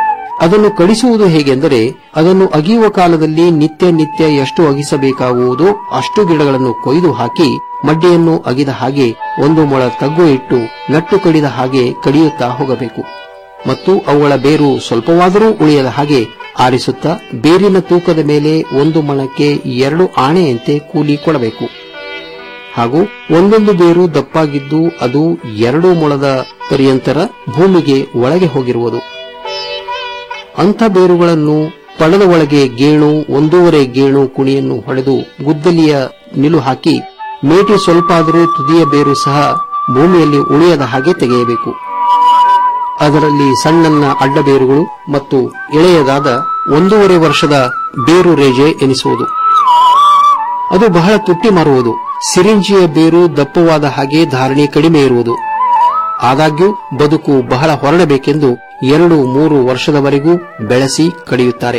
ಅದನ್ನು ಕಡಿಸುವುದು ಹೇಗೆಂದರೆ ಅದನ್ನು ಅಗಿಯುವ ಕಾಲದಲ್ಲಿ ನಿತ್ಯ ನಿತ್ಯ ಎಷ್ಟು ಅಗಿಸಬೇಕಾಗುವುದೋ ಅಷ್ಟು ಗಿಡಗಳನ್ನು ಕೊಯ್ದು ಹಾಕಿ ಮಡ್ಡಿಯನ್ನು ಅಗಿದ ಹಾಗೆ ಒಂದು ಮೊಳ ತಗ್ಗು ಇಟ್ಟು ನಟ್ಟು ಕಡಿದ ಹಾಗೆ ಕಡಿಯುತ್ತಾ ಹೋಗಬೇಕು ಮತ್ತು ಅವುಗಳ ಬೇರು ಸ್ವಲ್ಪವಾದರೂ ಉಳಿಯದ ಹಾಗೆ ಆರಿಸುತ್ತಾ ಬೇರಿನ ತೂಕದ ಮೇಲೆ ಒಂದು ಮೊಳಕ್ಕೆ ಎರಡು ಆಣೆಯಂತೆ ಕೂಲಿ ಕೊಡಬೇಕು ಹಾಗೂ ಒಂದೊಂದು ಬೇರು ದಪ್ಪಾಗಿದ್ದು ಅದು ಎರಡು ಮೊಳದ ಪರ್ಯಂತರ ಭೂಮಿಗೆ ಒಳಗೆ ಹೋಗಿರುವುದು ಅಂಥ ಬೇರುಗಳನ್ನು ಪಳದ ಒಳಗೆ ಗೇಣು ಒಂದೂವರೆ ಗೇಣು ಕುಣಿಯನ್ನು ಹೊಡೆದು ಗುದ್ದಲಿಯ ನಿಲು ಹಾಕಿ ಮೇಟಿ ಸ್ವಲ್ಪ ಆದರೂ ತುದಿಯ ಬೇರು ಸಹ ಭೂಮಿಯಲ್ಲಿ ಉಳಿಯದ ಹಾಗೆ ತೆಗೆಯಬೇಕು ಅದರಲ್ಲಿ ಸಣ್ಣನ್ನ ಅಡ್ಡ ಬೇರುಗಳು ಮತ್ತು ಎಳೆಯದಾದ ಒಂದೂವರೆ ವರ್ಷದ ಬೇರು ರೇಜೆ ಎನಿಸುವುದು ಅದು ಬಹಳ ತುಟ್ಟಿ ಮಾರುವುದು ಸಿರಿಂಜಿಯ ಬೇರು ದಪ್ಪವಾದ ಹಾಗೆ ಧಾರಣೆ ಕಡಿಮೆ ಇರುವುದು ಆದಾಗ್ಯೂ ಬದುಕು ಬಹಳ ಹೊರಡಬೇಕೆಂದು ಎರಡು ಮೂರು ವರ್ಷದವರೆಗೂ ಬೆಳೆಸಿ ಕಡಿಯುತ್ತಾರೆ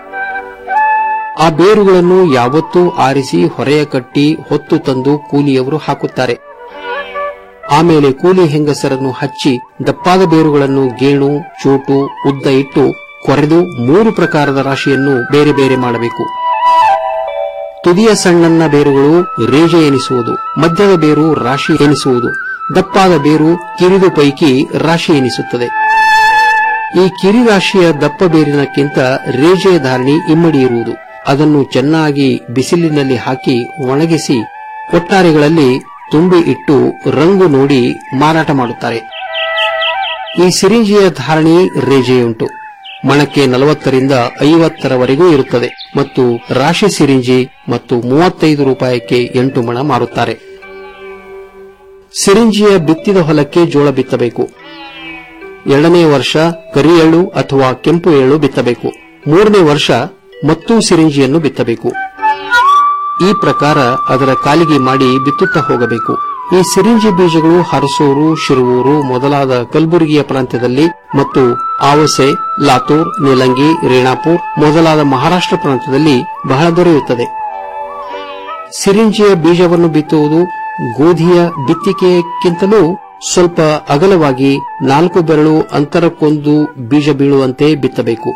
ಆ ಬೇರುಗಳನ್ನು ಯಾವತ್ತೂ ಆರಿಸಿ ಹೊರೆಯ ಕಟ್ಟಿ ಹೊತ್ತು ತಂದು ಕೂಲಿಯವರು ಹಾಕುತ್ತಾರೆ ಆಮೇಲೆ ಕೂಲಿ ಹೆಂಗಸರನ್ನು ಹಚ್ಚಿ ದಪ್ಪಾದ ಬೇರುಗಳನ್ನು ಗೇಣು ಚೋಟು ಉದ್ದ ಇಟ್ಟು ಕೊರೆದು ಮೂರು ಪ್ರಕಾರದ ರಾಶಿಯನ್ನು ಬೇರೆ ಬೇರೆ ಮಾಡಬೇಕು ತುದಿಯ ಸಣ್ಣನ್ನ ಬೇರುಗಳು ರೇಜೆ ಎನಿಸುವುದು ಮಧ್ಯದ ಬೇರು ರಾಶಿ ಎನಿಸುವುದು ದಪ್ಪಾದ ಬೇರು ಕಿರಿದು ಪೈಕಿ ರಾಶಿ ಎನಿಸುತ್ತದೆ ಈ ಕಿರಿರಾಶಿಯ ದಪ್ಪ ಬೇರಿನಕ್ಕಿಂತ ರೇಜೆಯ ಧಾರಣಿ ಇಮ್ಮಡಿ ಇರುವುದು ಅದನ್ನು ಚೆನ್ನಾಗಿ ಬಿಸಿಲಿನಲ್ಲಿ ಹಾಕಿ ಒಣಗಿಸಿ ಕೊಟ್ಟಾರೆಗಳಲ್ಲಿ ತುಂಬಿ ಇಟ್ಟು ರಂಗು ನೋಡಿ ಮಾರಾಟ ಮಾಡುತ್ತಾರೆ ಈ ಸಿರಿಂಜಿಯ ಧಾರಣಿ ರೇಜೆಯುಂಟು ಮಣಕ್ಕೆ ನಲವತ್ತರಿಂದ ಐವತ್ತರವರೆಗೂ ಇರುತ್ತದೆ ಮತ್ತು ರಾಶಿ ಸಿರಿಂಜಿ ಮತ್ತು ಮೂವತ್ತೈದು ರೂಪಾಯಿಗೆ ಎಂಟು ಮಣ ಮಾರುತ್ತಾರೆ ಸಿರಿಂಜಿಯ ಬಿತ್ತಿದ ಹೊಲಕ್ಕೆ ಜೋಳ ಬಿತ್ತಬೇಕು ಎರಡನೇ ವರ್ಷ ಕರಿ ಎಳ್ಳು ಅಥವಾ ಕೆಂಪು ಎಳ್ಳು ಬಿತ್ತಬೇಕು ಮೂರನೇ ವರ್ಷ ಮತ್ತೂ ಸಿರಿಂಜಿಯನ್ನು ಬಿತ್ತಬೇಕು ಈ ಪ್ರಕಾರ ಅದರ ಕಾಲಿಗೆ ಮಾಡಿ ಬಿತ್ತುತ್ತಾ ಹೋಗಬೇಕು ಈ ಸಿರಿಂಜಿ ಬೀಜಗಳು ಹರಸೂರು ಶಿರುವೂರು ಮೊದಲಾದ ಕಲಬುರಗಿಯ ಪ್ರಾಂತ್ಯದಲ್ಲಿ ಮತ್ತು ಆವಸೆ ಲಾತೂರ್ ನೀಲಂಗಿ ರೇಣಾಪುರ್ ಮೊದಲಾದ ಮಹಾರಾಷ್ಟ್ರ ಪ್ರಾಂತ್ಯದಲ್ಲಿ ಬಹಳ ದೊರೆಯುತ್ತದೆ ಸಿರಿಂಜಿಯ ಬೀಜವನ್ನು ಬಿತ್ತುವುದು ಗೋಧಿಯ ಬಿತ್ತಿಕೆಯಕ್ಕಿಂತಲೂ ಸ್ವಲ್ಪ ಅಗಲವಾಗಿ ನಾಲ್ಕು ಬೆರಳು ಅಂತರಕ್ಕೊಂದು ಬೀಜ ಬೀಳುವಂತೆ ಬಿತ್ತಬೇಕು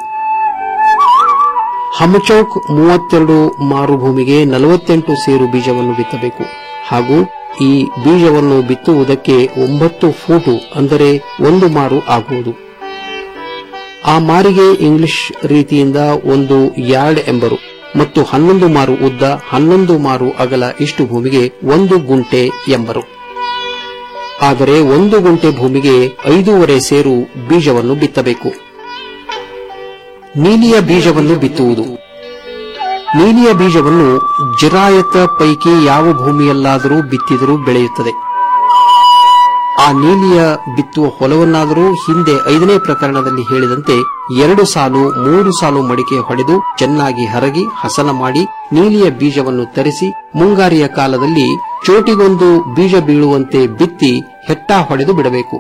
ಹಮಚೌಕ್ ಮೂವತ್ತೆರಡು ಮಾರು ಭೂಮಿಗೆ ನಲವತ್ತೆಂಟು ಸೇರು ಬೀಜವನ್ನು ಬಿತ್ತಬೇಕು ಹಾಗೂ ಈ ಬೀಜವನ್ನು ಬಿತ್ತುವುದಕ್ಕೆ ಒಂಬತ್ತು ಫೂಟು ಅಂದರೆ ಒಂದು ಮಾರು ಆಗುವುದು ಆ ಮಾರಿಗೆ ಇಂಗ್ಲಿಷ್ ರೀತಿಯಿಂದ ಒಂದು ಯಾರ್ಡ್ ಎಂಬರು ಮತ್ತು ಹನ್ನೊಂದು ಮಾರು ಉದ್ದ ಹನ್ನೊಂದು ಮಾರು ಅಗಲ ಇಷ್ಟು ಭೂಮಿಗೆ ಒಂದು ಗುಂಟೆ ಎಂಬರು ಆದರೆ ಒಂದು ಗುಂಟೆ ಭೂಮಿಗೆ ಐದೂವರೆ ಸೇರು ಬೀಜವನ್ನು ಬಿತ್ತಬೇಕು ನೀಲಿಯ ಬೀಜವನ್ನು ಬಿತ್ತುವುದು ನೀಲಿಯ ಬೀಜವನ್ನು ಜಿರಾಯತ ಪೈಕಿ ಯಾವ ಭೂಮಿಯಲ್ಲಾದರೂ ಬಿತ್ತಿದರೂ ಬೆಳೆಯುತ್ತದೆ ಆ ನೀಲಿಯ ಬಿತ್ತುವ ಹೊಲವನ್ನಾದರೂ ಹಿಂದೆ ಐದನೇ ಪ್ರಕರಣದಲ್ಲಿ ಹೇಳಿದಂತೆ ಎರಡು ಸಾಲು ಮೂರು ಸಾಲು ಮಡಿಕೆ ಹೊಡೆದು ಚೆನ್ನಾಗಿ ಹರಗಿ ಹಸನ ಮಾಡಿ ನೀಲಿಯ ಬೀಜವನ್ನು ತರಿಸಿ ಮುಂಗಾರಿಯ ಕಾಲದಲ್ಲಿ ಚೋಟಿಗೊಂದು ಬೀಜ ಬೀಳುವಂತೆ ಬಿತ್ತಿ ಹೆಟ್ಟ ಹೊಡೆದು ಬಿಡಬೇಕು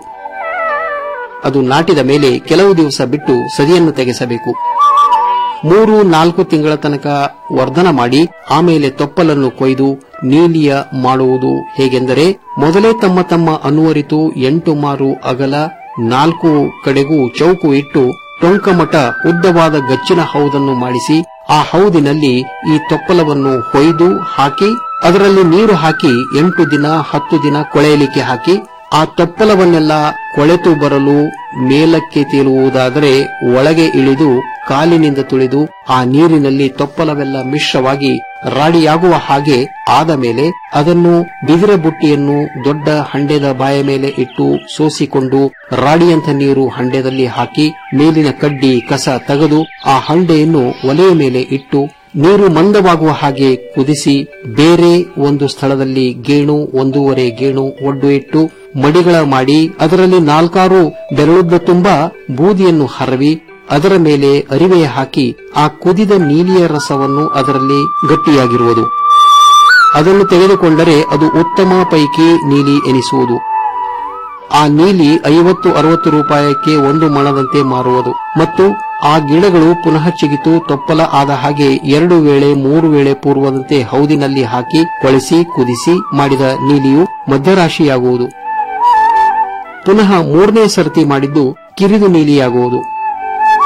ಅದು ನಾಟಿದ ಮೇಲೆ ಕೆಲವು ದಿವಸ ಬಿಟ್ಟು ಸದಿಯನ್ನು ತೆಗೆಸಬೇಕು ಮೂರು ನಾಲ್ಕು ತಿಂಗಳ ತನಕ ವರ್ಧನ ಮಾಡಿ ಆಮೇಲೆ ತೊಪ್ಪಲನ್ನು ಕೊಯ್ದು ನೀಲಿಯ ಮಾಡುವುದು ಹೇಗೆಂದರೆ ಮೊದಲೇ ತಮ್ಮ ತಮ್ಮ ಅನುವರಿತು ಎಂಟು ಮಾರು ಅಗಲ ನಾಲ್ಕು ಕಡೆಗೂ ಚೌಕು ಇಟ್ಟು ಟೊಂಕಮಠ ಉದ್ದವಾದ ಗಚ್ಚಿನ ಹೌದನ್ನು ಮಾಡಿಸಿ ಆ ಹೌದಿನಲ್ಲಿ ಈ ತೊಪ್ಪಲವನ್ನು ಹೊಯ್ದು ಹಾಕಿ ಅದರಲ್ಲಿ ನೀರು ಹಾಕಿ ಎಂಟು ದಿನ ಹತ್ತು ದಿನ ಕೊಳೆಯಲಿಕ್ಕೆ ಹಾಕಿ ಆ ತೊಪ್ಪಲವನ್ನೆಲ್ಲ ಕೊಳೆತು ಬರಲು ಮೇಲಕ್ಕೆ ತೇಲುವುದಾದರೆ ಒಳಗೆ ಇಳಿದು ಕಾಲಿನಿಂದ ತುಳಿದು ಆ ನೀರಿನಲ್ಲಿ ತೊಪ್ಪಲವೆಲ್ಲ ಮಿಶ್ರವಾಗಿ ರಾಡಿಯಾಗುವ ಹಾಗೆ ಆದ ಮೇಲೆ ಅದನ್ನು ಬಿದಿರ ಬುಟ್ಟಿಯನ್ನು ದೊಡ್ಡ ಹಂಡೆದ ಬಾಯ ಮೇಲೆ ಇಟ್ಟು ಸೋಸಿಕೊಂಡು ರಾಡಿಯಂಥ ನೀರು ಹಂಡೆದಲ್ಲಿ ಹಾಕಿ ಮೇಲಿನ ಕಡ್ಡಿ ಕಸ ತೆಗೆದು ಆ ಹಂಡೆಯನ್ನು ಒಲೆಯ ಮೇಲೆ ಇಟ್ಟು ನೀರು ಮಂದವಾಗುವ ಹಾಗೆ ಕುದಿಸಿ ಬೇರೆ ಒಂದು ಸ್ಥಳದಲ್ಲಿ ಗೇಣು ಒಂದೂವರೆ ಗೇಣು ಒಡ್ಡು ಇಟ್ಟು ಮಡಿಗಳ ಮಾಡಿ ಅದರಲ್ಲಿ ನಾಲ್ಕಾರು ಬೆರಳುದ್ದ ತುಂಬ ಬೂದಿಯನ್ನು ಹರವಿ ಅದರ ಮೇಲೆ ಅರಿವೆಯ ಹಾಕಿ ಆ ಕುದಿದ ನೀಲಿಯ ರಸವನ್ನು ಅದರಲ್ಲಿ ಗಟ್ಟಿಯಾಗಿರುವುದು ಅದನ್ನು ತೆಗೆದುಕೊಂಡರೆ ಅದು ಉತ್ತಮ ಪೈಕಿ ನೀಲಿ ಎನಿಸುವುದು ಆ ನೀಲಿ ಐವತ್ತು ಅರವತ್ತು ರೂಪಾಯಕ್ಕೆ ಒಂದು ಮಣದಂತೆ ಮಾರುವುದು ಮತ್ತು ಆ ಗಿಡಗಳು ಪುನಃ ಚಿಗಿತು ತೊಪ್ಪಲ ಆದ ಹಾಗೆ ಎರಡು ವೇಳೆ ಮೂರು ವೇಳೆ ಪೂರ್ವದಂತೆ ಹೌದಿನಲ್ಲಿ ಹಾಕಿ ಕೊಳೆಸಿ ಕುದಿಸಿ ಮಾಡಿದ ನೀಲಿಯು ಮಧ್ಯರಾಶಿಯಾಗುವುದು ಪುನಃ ಮೂರನೇ ಸರ್ತಿ ಮಾಡಿದ್ದು ಕಿರಿದು ನೀಲಿಯಾಗುವುದು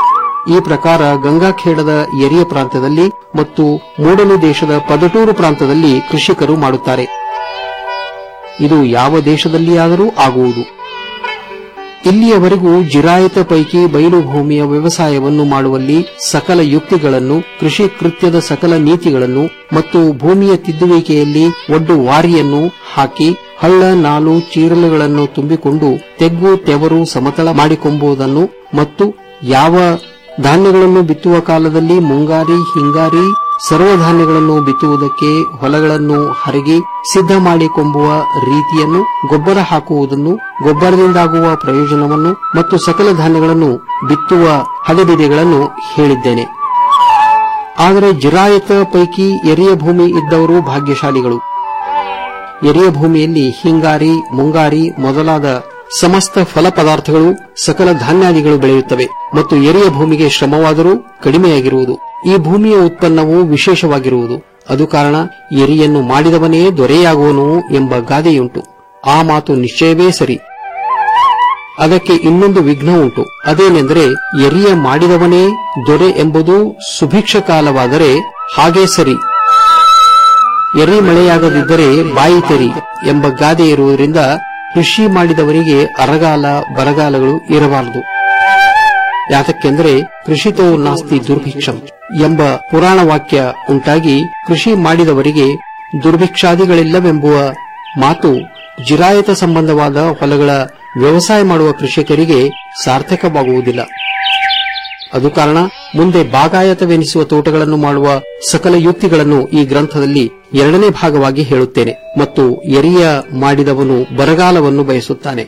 ಈ ಪ್ರಕಾರ ಗಂಗಾಖೇಡದ ಎರಿಯ ಪ್ರಾಂತ್ಯದಲ್ಲಿ ಮತ್ತು ಮೂಡಲು ದೇಶದ ಪದಟೂರು ಪ್ರಾಂತದಲ್ಲಿ ಕೃಷಿಕರು ಮಾಡುತ್ತಾರೆ ಇದು ಯಾವ ದೇಶದಲ್ಲಿಯಾದರೂ ಆಗುವುದು ಇಲ್ಲಿಯವರೆಗೂ ಜಿರಾಯತ ಪೈಕಿ ಬಯಲು ಭೂಮಿಯ ವ್ಯವಸಾಯವನ್ನು ಮಾಡುವಲ್ಲಿ ಸಕಲ ಯುಕ್ತಿಗಳನ್ನು ಕೃಷಿ ಕೃತ್ಯದ ಸಕಲ ನೀತಿಗಳನ್ನು ಮತ್ತು ಭೂಮಿಯ ತಿದ್ದುವಿಕೆಯಲ್ಲಿ ಒಡ್ಡು ವಾರಿಯನ್ನು ಹಾಕಿ ಹಳ್ಳ ನಾಲು ಚೀರಲುಗಳನ್ನು ತುಂಬಿಕೊಂಡು ತೆಗ್ಗು ತೆವರು ಸಮತಳ ಮಾಡಿಕೊಂಬುವುದನ್ನು ಮತ್ತು ಯಾವ ಧಾನ್ಯಗಳನ್ನು ಬಿತ್ತುವ ಕಾಲದಲ್ಲಿ ಮುಂಗಾರಿ ಹಿಂಗಾರಿ ಸರ್ವಧಾನ್ಯಗಳನ್ನು ಬಿತ್ತುವುದಕ್ಕೆ ಹೊಲಗಳನ್ನು ಹರಗಿ ಸಿದ್ಧ ಮಾಡಿಕೊಂಬುವ ರೀತಿಯನ್ನು ಗೊಬ್ಬರ ಹಾಕುವುದನ್ನು ಗೊಬ್ಬರದಿಂದಾಗುವ ಪ್ರಯೋಜನವನ್ನು ಮತ್ತು ಸಕಲ ಧಾನ್ಯಗಳನ್ನು ಬಿತ್ತುವ ಹದಬಿದೆಗಳನ್ನು ಹೇಳಿದ್ದೇನೆ ಆದರೆ ಜಿರಾಯತ ಪೈಕಿ ಎರಿಯ ಭೂಮಿ ಇದ್ದವರು ಭಾಗ್ಯಶಾಲಿಗಳು ಎರಿಯ ಭೂಮಿಯಲ್ಲಿ ಹಿಂಗಾರಿ ಮುಂಗಾರಿ ಮೊದಲಾದ ಸಮಸ್ತ ಫಲ ಪದಾರ್ಥಗಳು ಸಕಲ ಧಾನ್ಯಾದಿಗಳು ಬೆಳೆಯುತ್ತವೆ ಮತ್ತು ಎರಿಯ ಭೂಮಿಗೆ ಶ್ರಮವಾದರೂ ಕಡಿಮೆಯಾಗಿರುವುದು ಈ ಭೂಮಿಯ ಉತ್ಪನ್ನವು ವಿಶೇಷವಾಗಿರುವುದು ಅದು ಕಾರಣ ಎರಿಯನ್ನು ಮಾಡಿದವನೇ ದೊರೆಯಾಗುವನು ಎಂಬ ಗಾದೆಯುಂಟು ಆ ಮಾತು ನಿಶ್ಚಯವೇ ಸರಿ ಅದಕ್ಕೆ ಇನ್ನೊಂದು ವಿಘ್ನ ಉಂಟು ಅದೇನೆಂದರೆ ಎರಿಯ ಮಾಡಿದವನೇ ದೊರೆ ಎಂಬುದು ಸುಭಿಕ್ಷ ಕಾಲವಾದರೆ ಹಾಗೇ ಸರಿ ಎರೆ ಮಳೆಯಾಗದಿದ್ದರೆ ಬಾಯಿ ತೆರಿ ಎಂಬ ಗಾದೆ ಇರುವುದರಿಂದ ಕೃಷಿ ಮಾಡಿದವರಿಗೆ ಅರಗಾಲ ಬರಗಾಲಗಳು ಇರಬಾರದು ಯಾತಕ್ಕೆಂದರೆ ಕೃಷಿತೋ ನಾಸ್ತಿ ದುರ್ಭಿಕ್ಷಂ ಎಂಬ ಪುರಾಣ ವಾಕ್ಯ ಉಂಟಾಗಿ ಕೃಷಿ ಮಾಡಿದವರಿಗೆ ದುರ್ಭಿಕ್ಷಾದಿಗಳಿಲ್ಲವೆಂಬುವ ಮಾತು ಜಿರಾಯತ ಸಂಬಂಧವಾದ ಹೊಲಗಳ ವ್ಯವಸಾಯ ಮಾಡುವ ಕೃಷಿಕರಿಗೆ ಸಾರ್ಥಕವಾಗುವುದಿಲ್ಲ ಅದು ಕಾರಣ ಮುಂದೆ ಬಾಗಾಯತವೆನಿಸುವ ತೋಟಗಳನ್ನು ಮಾಡುವ ಸಕಲ ಯುಕ್ತಿಗಳನ್ನು ಈ ಗ್ರಂಥದಲ್ಲಿ ಎರಡನೇ ಭಾಗವಾಗಿ ಹೇಳುತ್ತೇನೆ ಮತ್ತು ಎರಿಯ ಮಾಡಿದವನು ಬರಗಾಲವನ್ನು ಬಯಸುತ್ತಾನೆ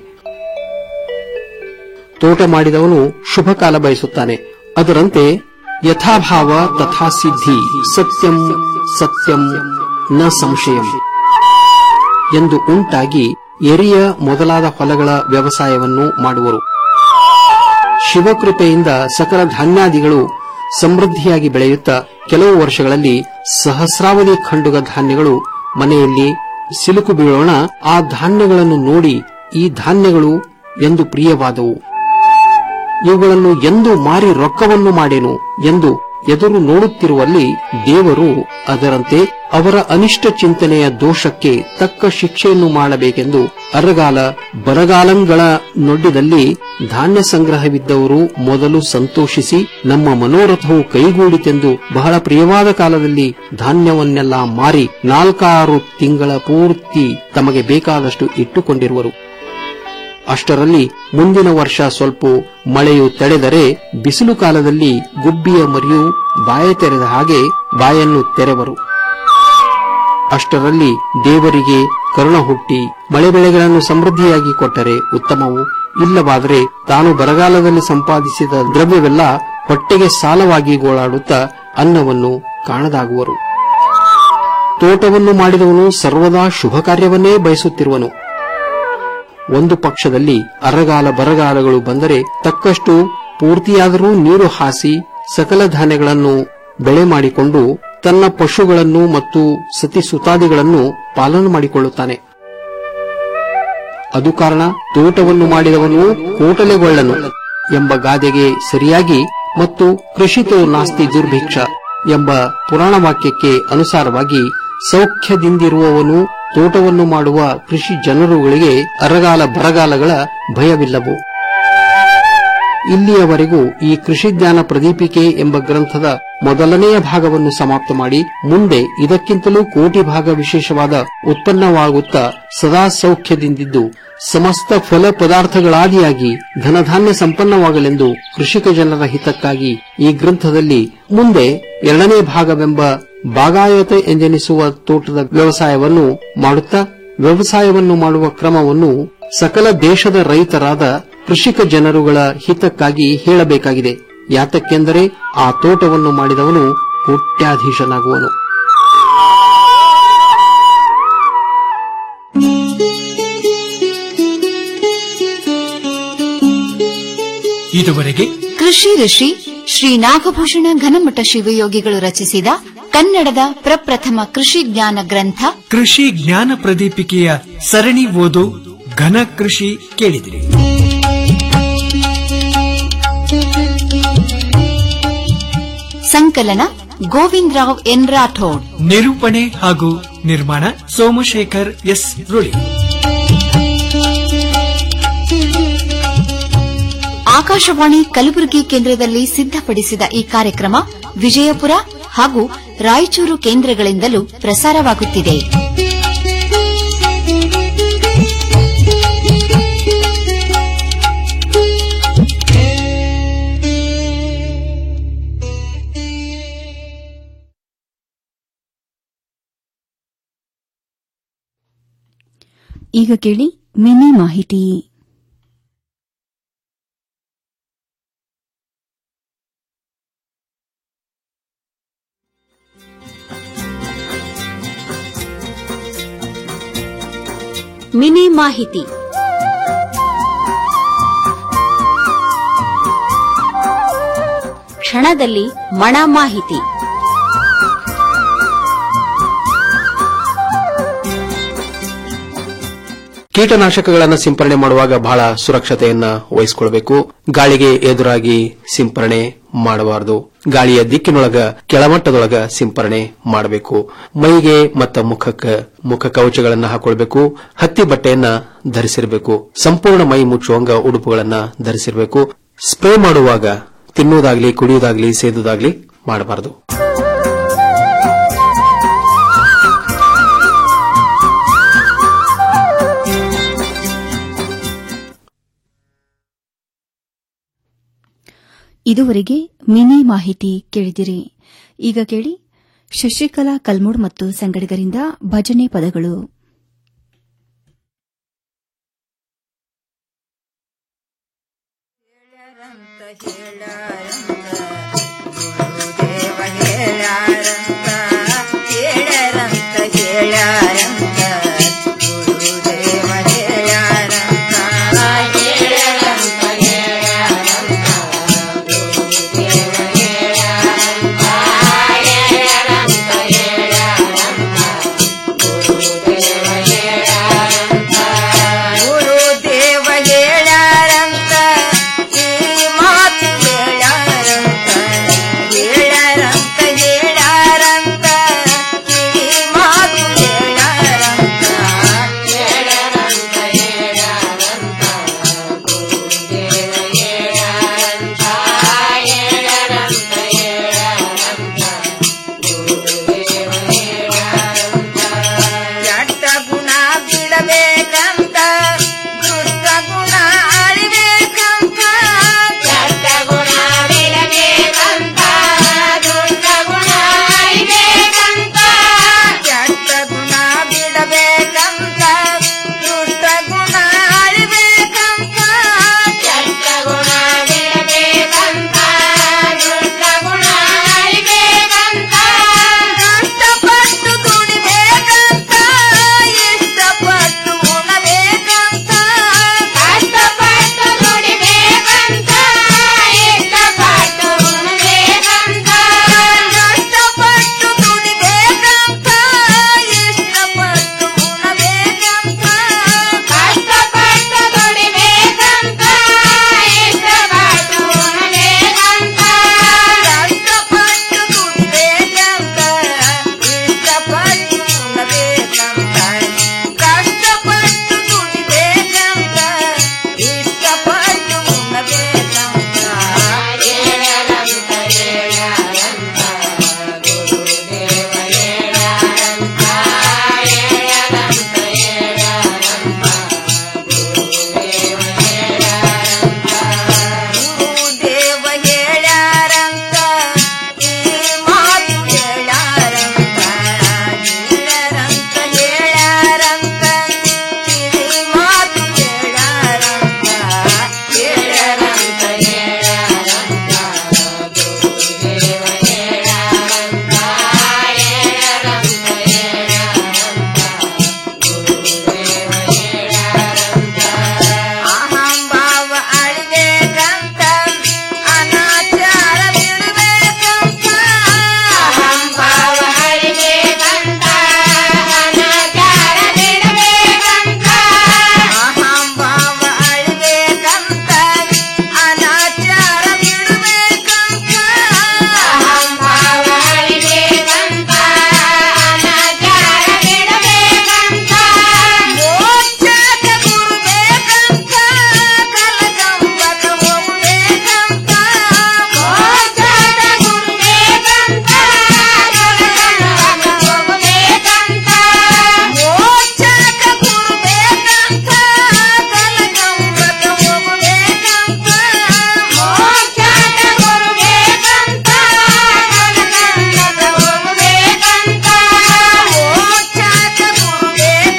ತೋಟ ಮಾಡಿದವನು ಶುಭ ಕಾಲ ಬಯಸುತ್ತಾನೆ ಅದರಂತೆ ಯಥಾಭಾವ ತಥಾ ಸಿದ್ಧಿ ಸತ್ಯಂ ಸತ್ಯಂ ನ ಸಂಶಯಂ ಎಂದು ಉಂಟಾಗಿ ಎರಿಯ ಮೊದಲಾದ ಹೊಲಗಳ ವ್ಯವಸಾಯವನ್ನು ಮಾಡುವರು ಶಿವಕೃಪೆಯಿಂದ ಸಕಲ ಧಾನ್ಯಾದಿಗಳು ಸಮೃದ್ಧಿಯಾಗಿ ಬೆಳೆಯುತ್ತಾ ಕೆಲವು ವರ್ಷಗಳಲ್ಲಿ ಸಹಸ್ರಾವಧಿ ಖಂಡುಗ ಧಾನ್ಯಗಳು ಮನೆಯಲ್ಲಿ ಸಿಲುಕು ಬೀಳೋಣ ಆ ಧಾನ್ಯಗಳನ್ನು ನೋಡಿ ಈ ಧಾನ್ಯಗಳು ಎಂದು ಪ್ರಿಯವಾದವು ಇವುಗಳನ್ನು ಎಂದು ಮಾರಿ ರೊಕ್ಕವನ್ನು ಮಾಡೆನು ಎಂದು ಎದುರು ನೋಡುತ್ತಿರುವಲ್ಲಿ ದೇವರು ಅದರಂತೆ ಅವರ ಅನಿಷ್ಟ ಚಿಂತನೆಯ ದೋಷಕ್ಕೆ ತಕ್ಕ ಶಿಕ್ಷೆಯನ್ನು ಮಾಡಬೇಕೆಂದು ಅರಗಾಲ ಬರಗಾಲಂಗಳ ನೊಡ್ಡಿದಲ್ಲಿ ಧಾನ್ಯ ಸಂಗ್ರಹವಿದ್ದವರು ಮೊದಲು ಸಂತೋಷಿಸಿ ನಮ್ಮ ಮನೋರಥವು ಕೈಗೂಡಿತೆಂದು ಬಹಳ ಪ್ರಿಯವಾದ ಕಾಲದಲ್ಲಿ ಧಾನ್ಯವನ್ನೆಲ್ಲ ಮಾರಿ ನಾಲ್ಕಾರು ತಿಂಗಳ ಪೂರ್ತಿ ತಮಗೆ ಬೇಕಾದಷ್ಟು ಇಟ್ಟುಕೊಂಡಿರುವರು ಅಷ್ಟರಲ್ಲಿ ಮುಂದಿನ ವರ್ಷ ಸ್ವಲ್ಪ ಮಳೆಯು ತಡೆದರೆ ಬಿಸಿಲು ಕಾಲದಲ್ಲಿ ಗುಬ್ಬಿಯ ಮರಿಯು ಬಾಯ ತೆರೆದ ಹಾಗೆ ಬಾಯನ್ನು ತೆರೆವರು ಅಷ್ಟರಲ್ಲಿ ದೇವರಿಗೆ ಕರುಣ ಹುಟ್ಟಿ ಮಳೆ ಬೆಳೆಗಳನ್ನು ಸಮೃದ್ಧಿಯಾಗಿ ಕೊಟ್ಟರೆ ಉತ್ತಮವು ಇಲ್ಲವಾದರೆ ತಾನು ಬರಗಾಲದಲ್ಲಿ ಸಂಪಾದಿಸಿದ ದ್ರವ್ಯವೆಲ್ಲ ಹೊಟ್ಟೆಗೆ ಸಾಲವಾಗಿ ಗೋಳಾಡುತ್ತಾ ಅನ್ನವನ್ನು ಕಾಣದಾಗುವರು ತೋಟವನ್ನು ಮಾಡಿದವನು ಸರ್ವದಾ ಶುಭ ಕಾರ್ಯವನ್ನೇ ಬಯಸುತ್ತಿರುವನು ಒಂದು ಪಕ್ಷದಲ್ಲಿ ಅರಗಾಲ ಬರಗಾಲಗಳು ಬಂದರೆ ತಕ್ಕಷ್ಟು ಪೂರ್ತಿಯಾದರೂ ನೀರು ಹಾಸಿ ಸಕಲ ಧಾನ್ಯಗಳನ್ನು ಬೆಳೆ ಮಾಡಿಕೊಂಡು ತನ್ನ ಪಶುಗಳನ್ನು ಮತ್ತು ಸತಿ ಸುತಾದಿಗಳನ್ನು ಪಾಲನೆ ಮಾಡಿಕೊಳ್ಳುತ್ತಾನೆ ಅದು ಕಾರಣ ತೋಟವನ್ನು ಮಾಡಿದವನು ಕೋಟಲೆಗೊಳ್ಳನು ಎಂಬ ಗಾದೆಗೆ ಸರಿಯಾಗಿ ಮತ್ತು ಕೃಷಿತೋ ನಾಸ್ತಿ ದುರ್ಭಿಕ್ಷ ಎಂಬ ಪುರಾಣ ವಾಕ್ಯಕ್ಕೆ ಅನುಸಾರವಾಗಿ ಸೌಖ್ಯದಿಂದಿರುವವನು ತೋಟವನ್ನು ಮಾಡುವ ಕೃಷಿ ಜನರುಗಳಿಗೆ ಅರಗಾಲ ಬರಗಾಲಗಳ ಭಯವಿಲ್ಲವು ಇಲ್ಲಿಯವರೆಗೂ ಈ ಕೃಷಿ ಜ್ಞಾನ ಪ್ರದೀಪಿಕೆ ಎಂಬ ಗ್ರಂಥದ ಮೊದಲನೆಯ ಭಾಗವನ್ನು ಸಮಾಪ್ತ ಮಾಡಿ ಮುಂದೆ ಇದಕ್ಕಿಂತಲೂ ಕೋಟಿ ಭಾಗ ವಿಶೇಷವಾದ ಉತ್ಪನ್ನವಾಗುತ್ತಾ ಸದಾ ಸೌಖ್ಯದಿಂದಿದ್ದು ಸಮಸ್ತ ಫಲ ಪದಾರ್ಥಗಳಾದಿಯಾಗಿ ಧನಧಾನ್ಯ ಸಂಪನ್ನವಾಗಲೆಂದು ಕೃಷಿಕ ಜನರ ಹಿತಕ್ಕಾಗಿ ಈ ಗ್ರಂಥದಲ್ಲಿ ಮುಂದೆ ಎರಡನೇ ಭಾಗವೆಂಬ ಬಾಗಾಯತ ಎಂದೆನಿಸುವ ತೋಟದ ವ್ಯವಸಾಯವನ್ನು ಮಾಡುತ್ತಾ ವ್ಯವಸಾಯವನ್ನು ಮಾಡುವ ಕ್ರಮವನ್ನು ಸಕಲ ದೇಶದ ರೈತರಾದ ಕೃಷಿಕ ಜನರುಗಳ ಹಿತಕ್ಕಾಗಿ ಹೇಳಬೇಕಾಗಿದೆ ಯಾತಕ್ಕೆಂದರೆ ಆ ತೋಟವನ್ನು ಮಾಡಿದವನು ಕೋಟ್ಯಾಧೀಶನಾಗುವನು ಇದುವರೆಗೆ ಕೃಷಿ ಋಷಿ ಶ್ರೀ ನಾಗಭೂಷಣ ಘನಮಠ ಶಿವಯೋಗಿಗಳು ರಚಿಸಿದ ಕನ್ನಡದ ಪ್ರಪ್ರಥಮ ಕೃಷಿ ಜ್ಞಾನ ಗ್ರಂಥ ಕೃಷಿ ಜ್ಞಾನ ಪ್ರದೀಪಿಕೆಯ ಸರಣಿ ಓದು ಘನ ಕೃಷಿ ಕೇಳಿದಿರಿ ಸಂಕಲನ ಗೋವಿಂದರಾವ್ ಎನ್ ರಾಠೋಡ್ ನಿರೂಪಣೆ ಹಾಗೂ ನಿರ್ಮಾಣ ಸೋಮಶೇಖರ್ ಎಸ್ ರುಳಿ ಆಕಾಶವಾಣಿ ಕಲಬುರಗಿ ಕೇಂದ್ರದಲ್ಲಿ ಸಿದ್ಧಪಡಿಸಿದ ಈ ಕಾರ್ಯಕ್ರಮ ವಿಜಯಪುರ ಹಾಗೂ ರಾಯಚೂರು ಕೇಂದ್ರಗಳಿಂದಲೂ ಪ್ರಸಾರವಾಗುತ್ತಿದೆ ಈಗ ಕೇಳಿ ಮಿನಿ ಮಾಹಿತಿ ಮಿನಿ ಮಾಹಿತಿ ಕ್ಷಣದಲ್ಲಿ ಮಣ ಮಾಹಿತಿ ಕೀಟನಾಶಕಗಳನ್ನು ಸಿಂಪರಣೆ ಮಾಡುವಾಗ ಬಹಳ ಸುರಕ್ಷತೆಯನ್ನ ವಹಿಸಿಕೊಳ್ಬೇಕು ಗಾಳಿಗೆ ಎದುರಾಗಿ ಸಿಂಪರಣೆ ಮಾಡಬಾರದು ಗಾಳಿಯ ದಿಕ್ಕಿನೊಳಗ ಕೆಳಮಟ್ಟದೊಳಗ ಸಿಂಪರಣೆ ಮಾಡಬೇಕು ಮೈಗೆ ಮತ್ತು ಮುಖಕ್ಕೆ ಮುಖ ಕವಚಗಳನ್ನ ಹಾಕೊಳ್ಬೇಕು ಹತ್ತಿ ಬಟ್ಟೆಯನ್ನ ಧರಿಸಿರಬೇಕು ಸಂಪೂರ್ಣ ಮೈ ಮುಚ್ಚುವಂಗ ಉಡುಪುಗಳನ್ನ ಧರಿಸಿರಬೇಕು ಸ್ಪ್ರೇ ಮಾಡುವಾಗ ತಿನ್ನುವುದಾಗ್ಲಿ ಕುಡಿಯುವುದಾಗ್ಲಿ ಸೇದುವುದಾಗ್ಲಿ ಮಾಡಬಾರದು ಇದುವರೆಗೆ ಮಿನಿ ಮಾಹಿತಿ ಕೇಳಿದಿರಿ ಈಗ ಕೇಳಿ ಶಶಿಕಲಾ ಕಲ್ಮೂಡ್ ಮತ್ತು ಸಂಗಡಿಗರಿಂದ ಭಜನೆ ಪದಗಳು ಹೇಳಾರ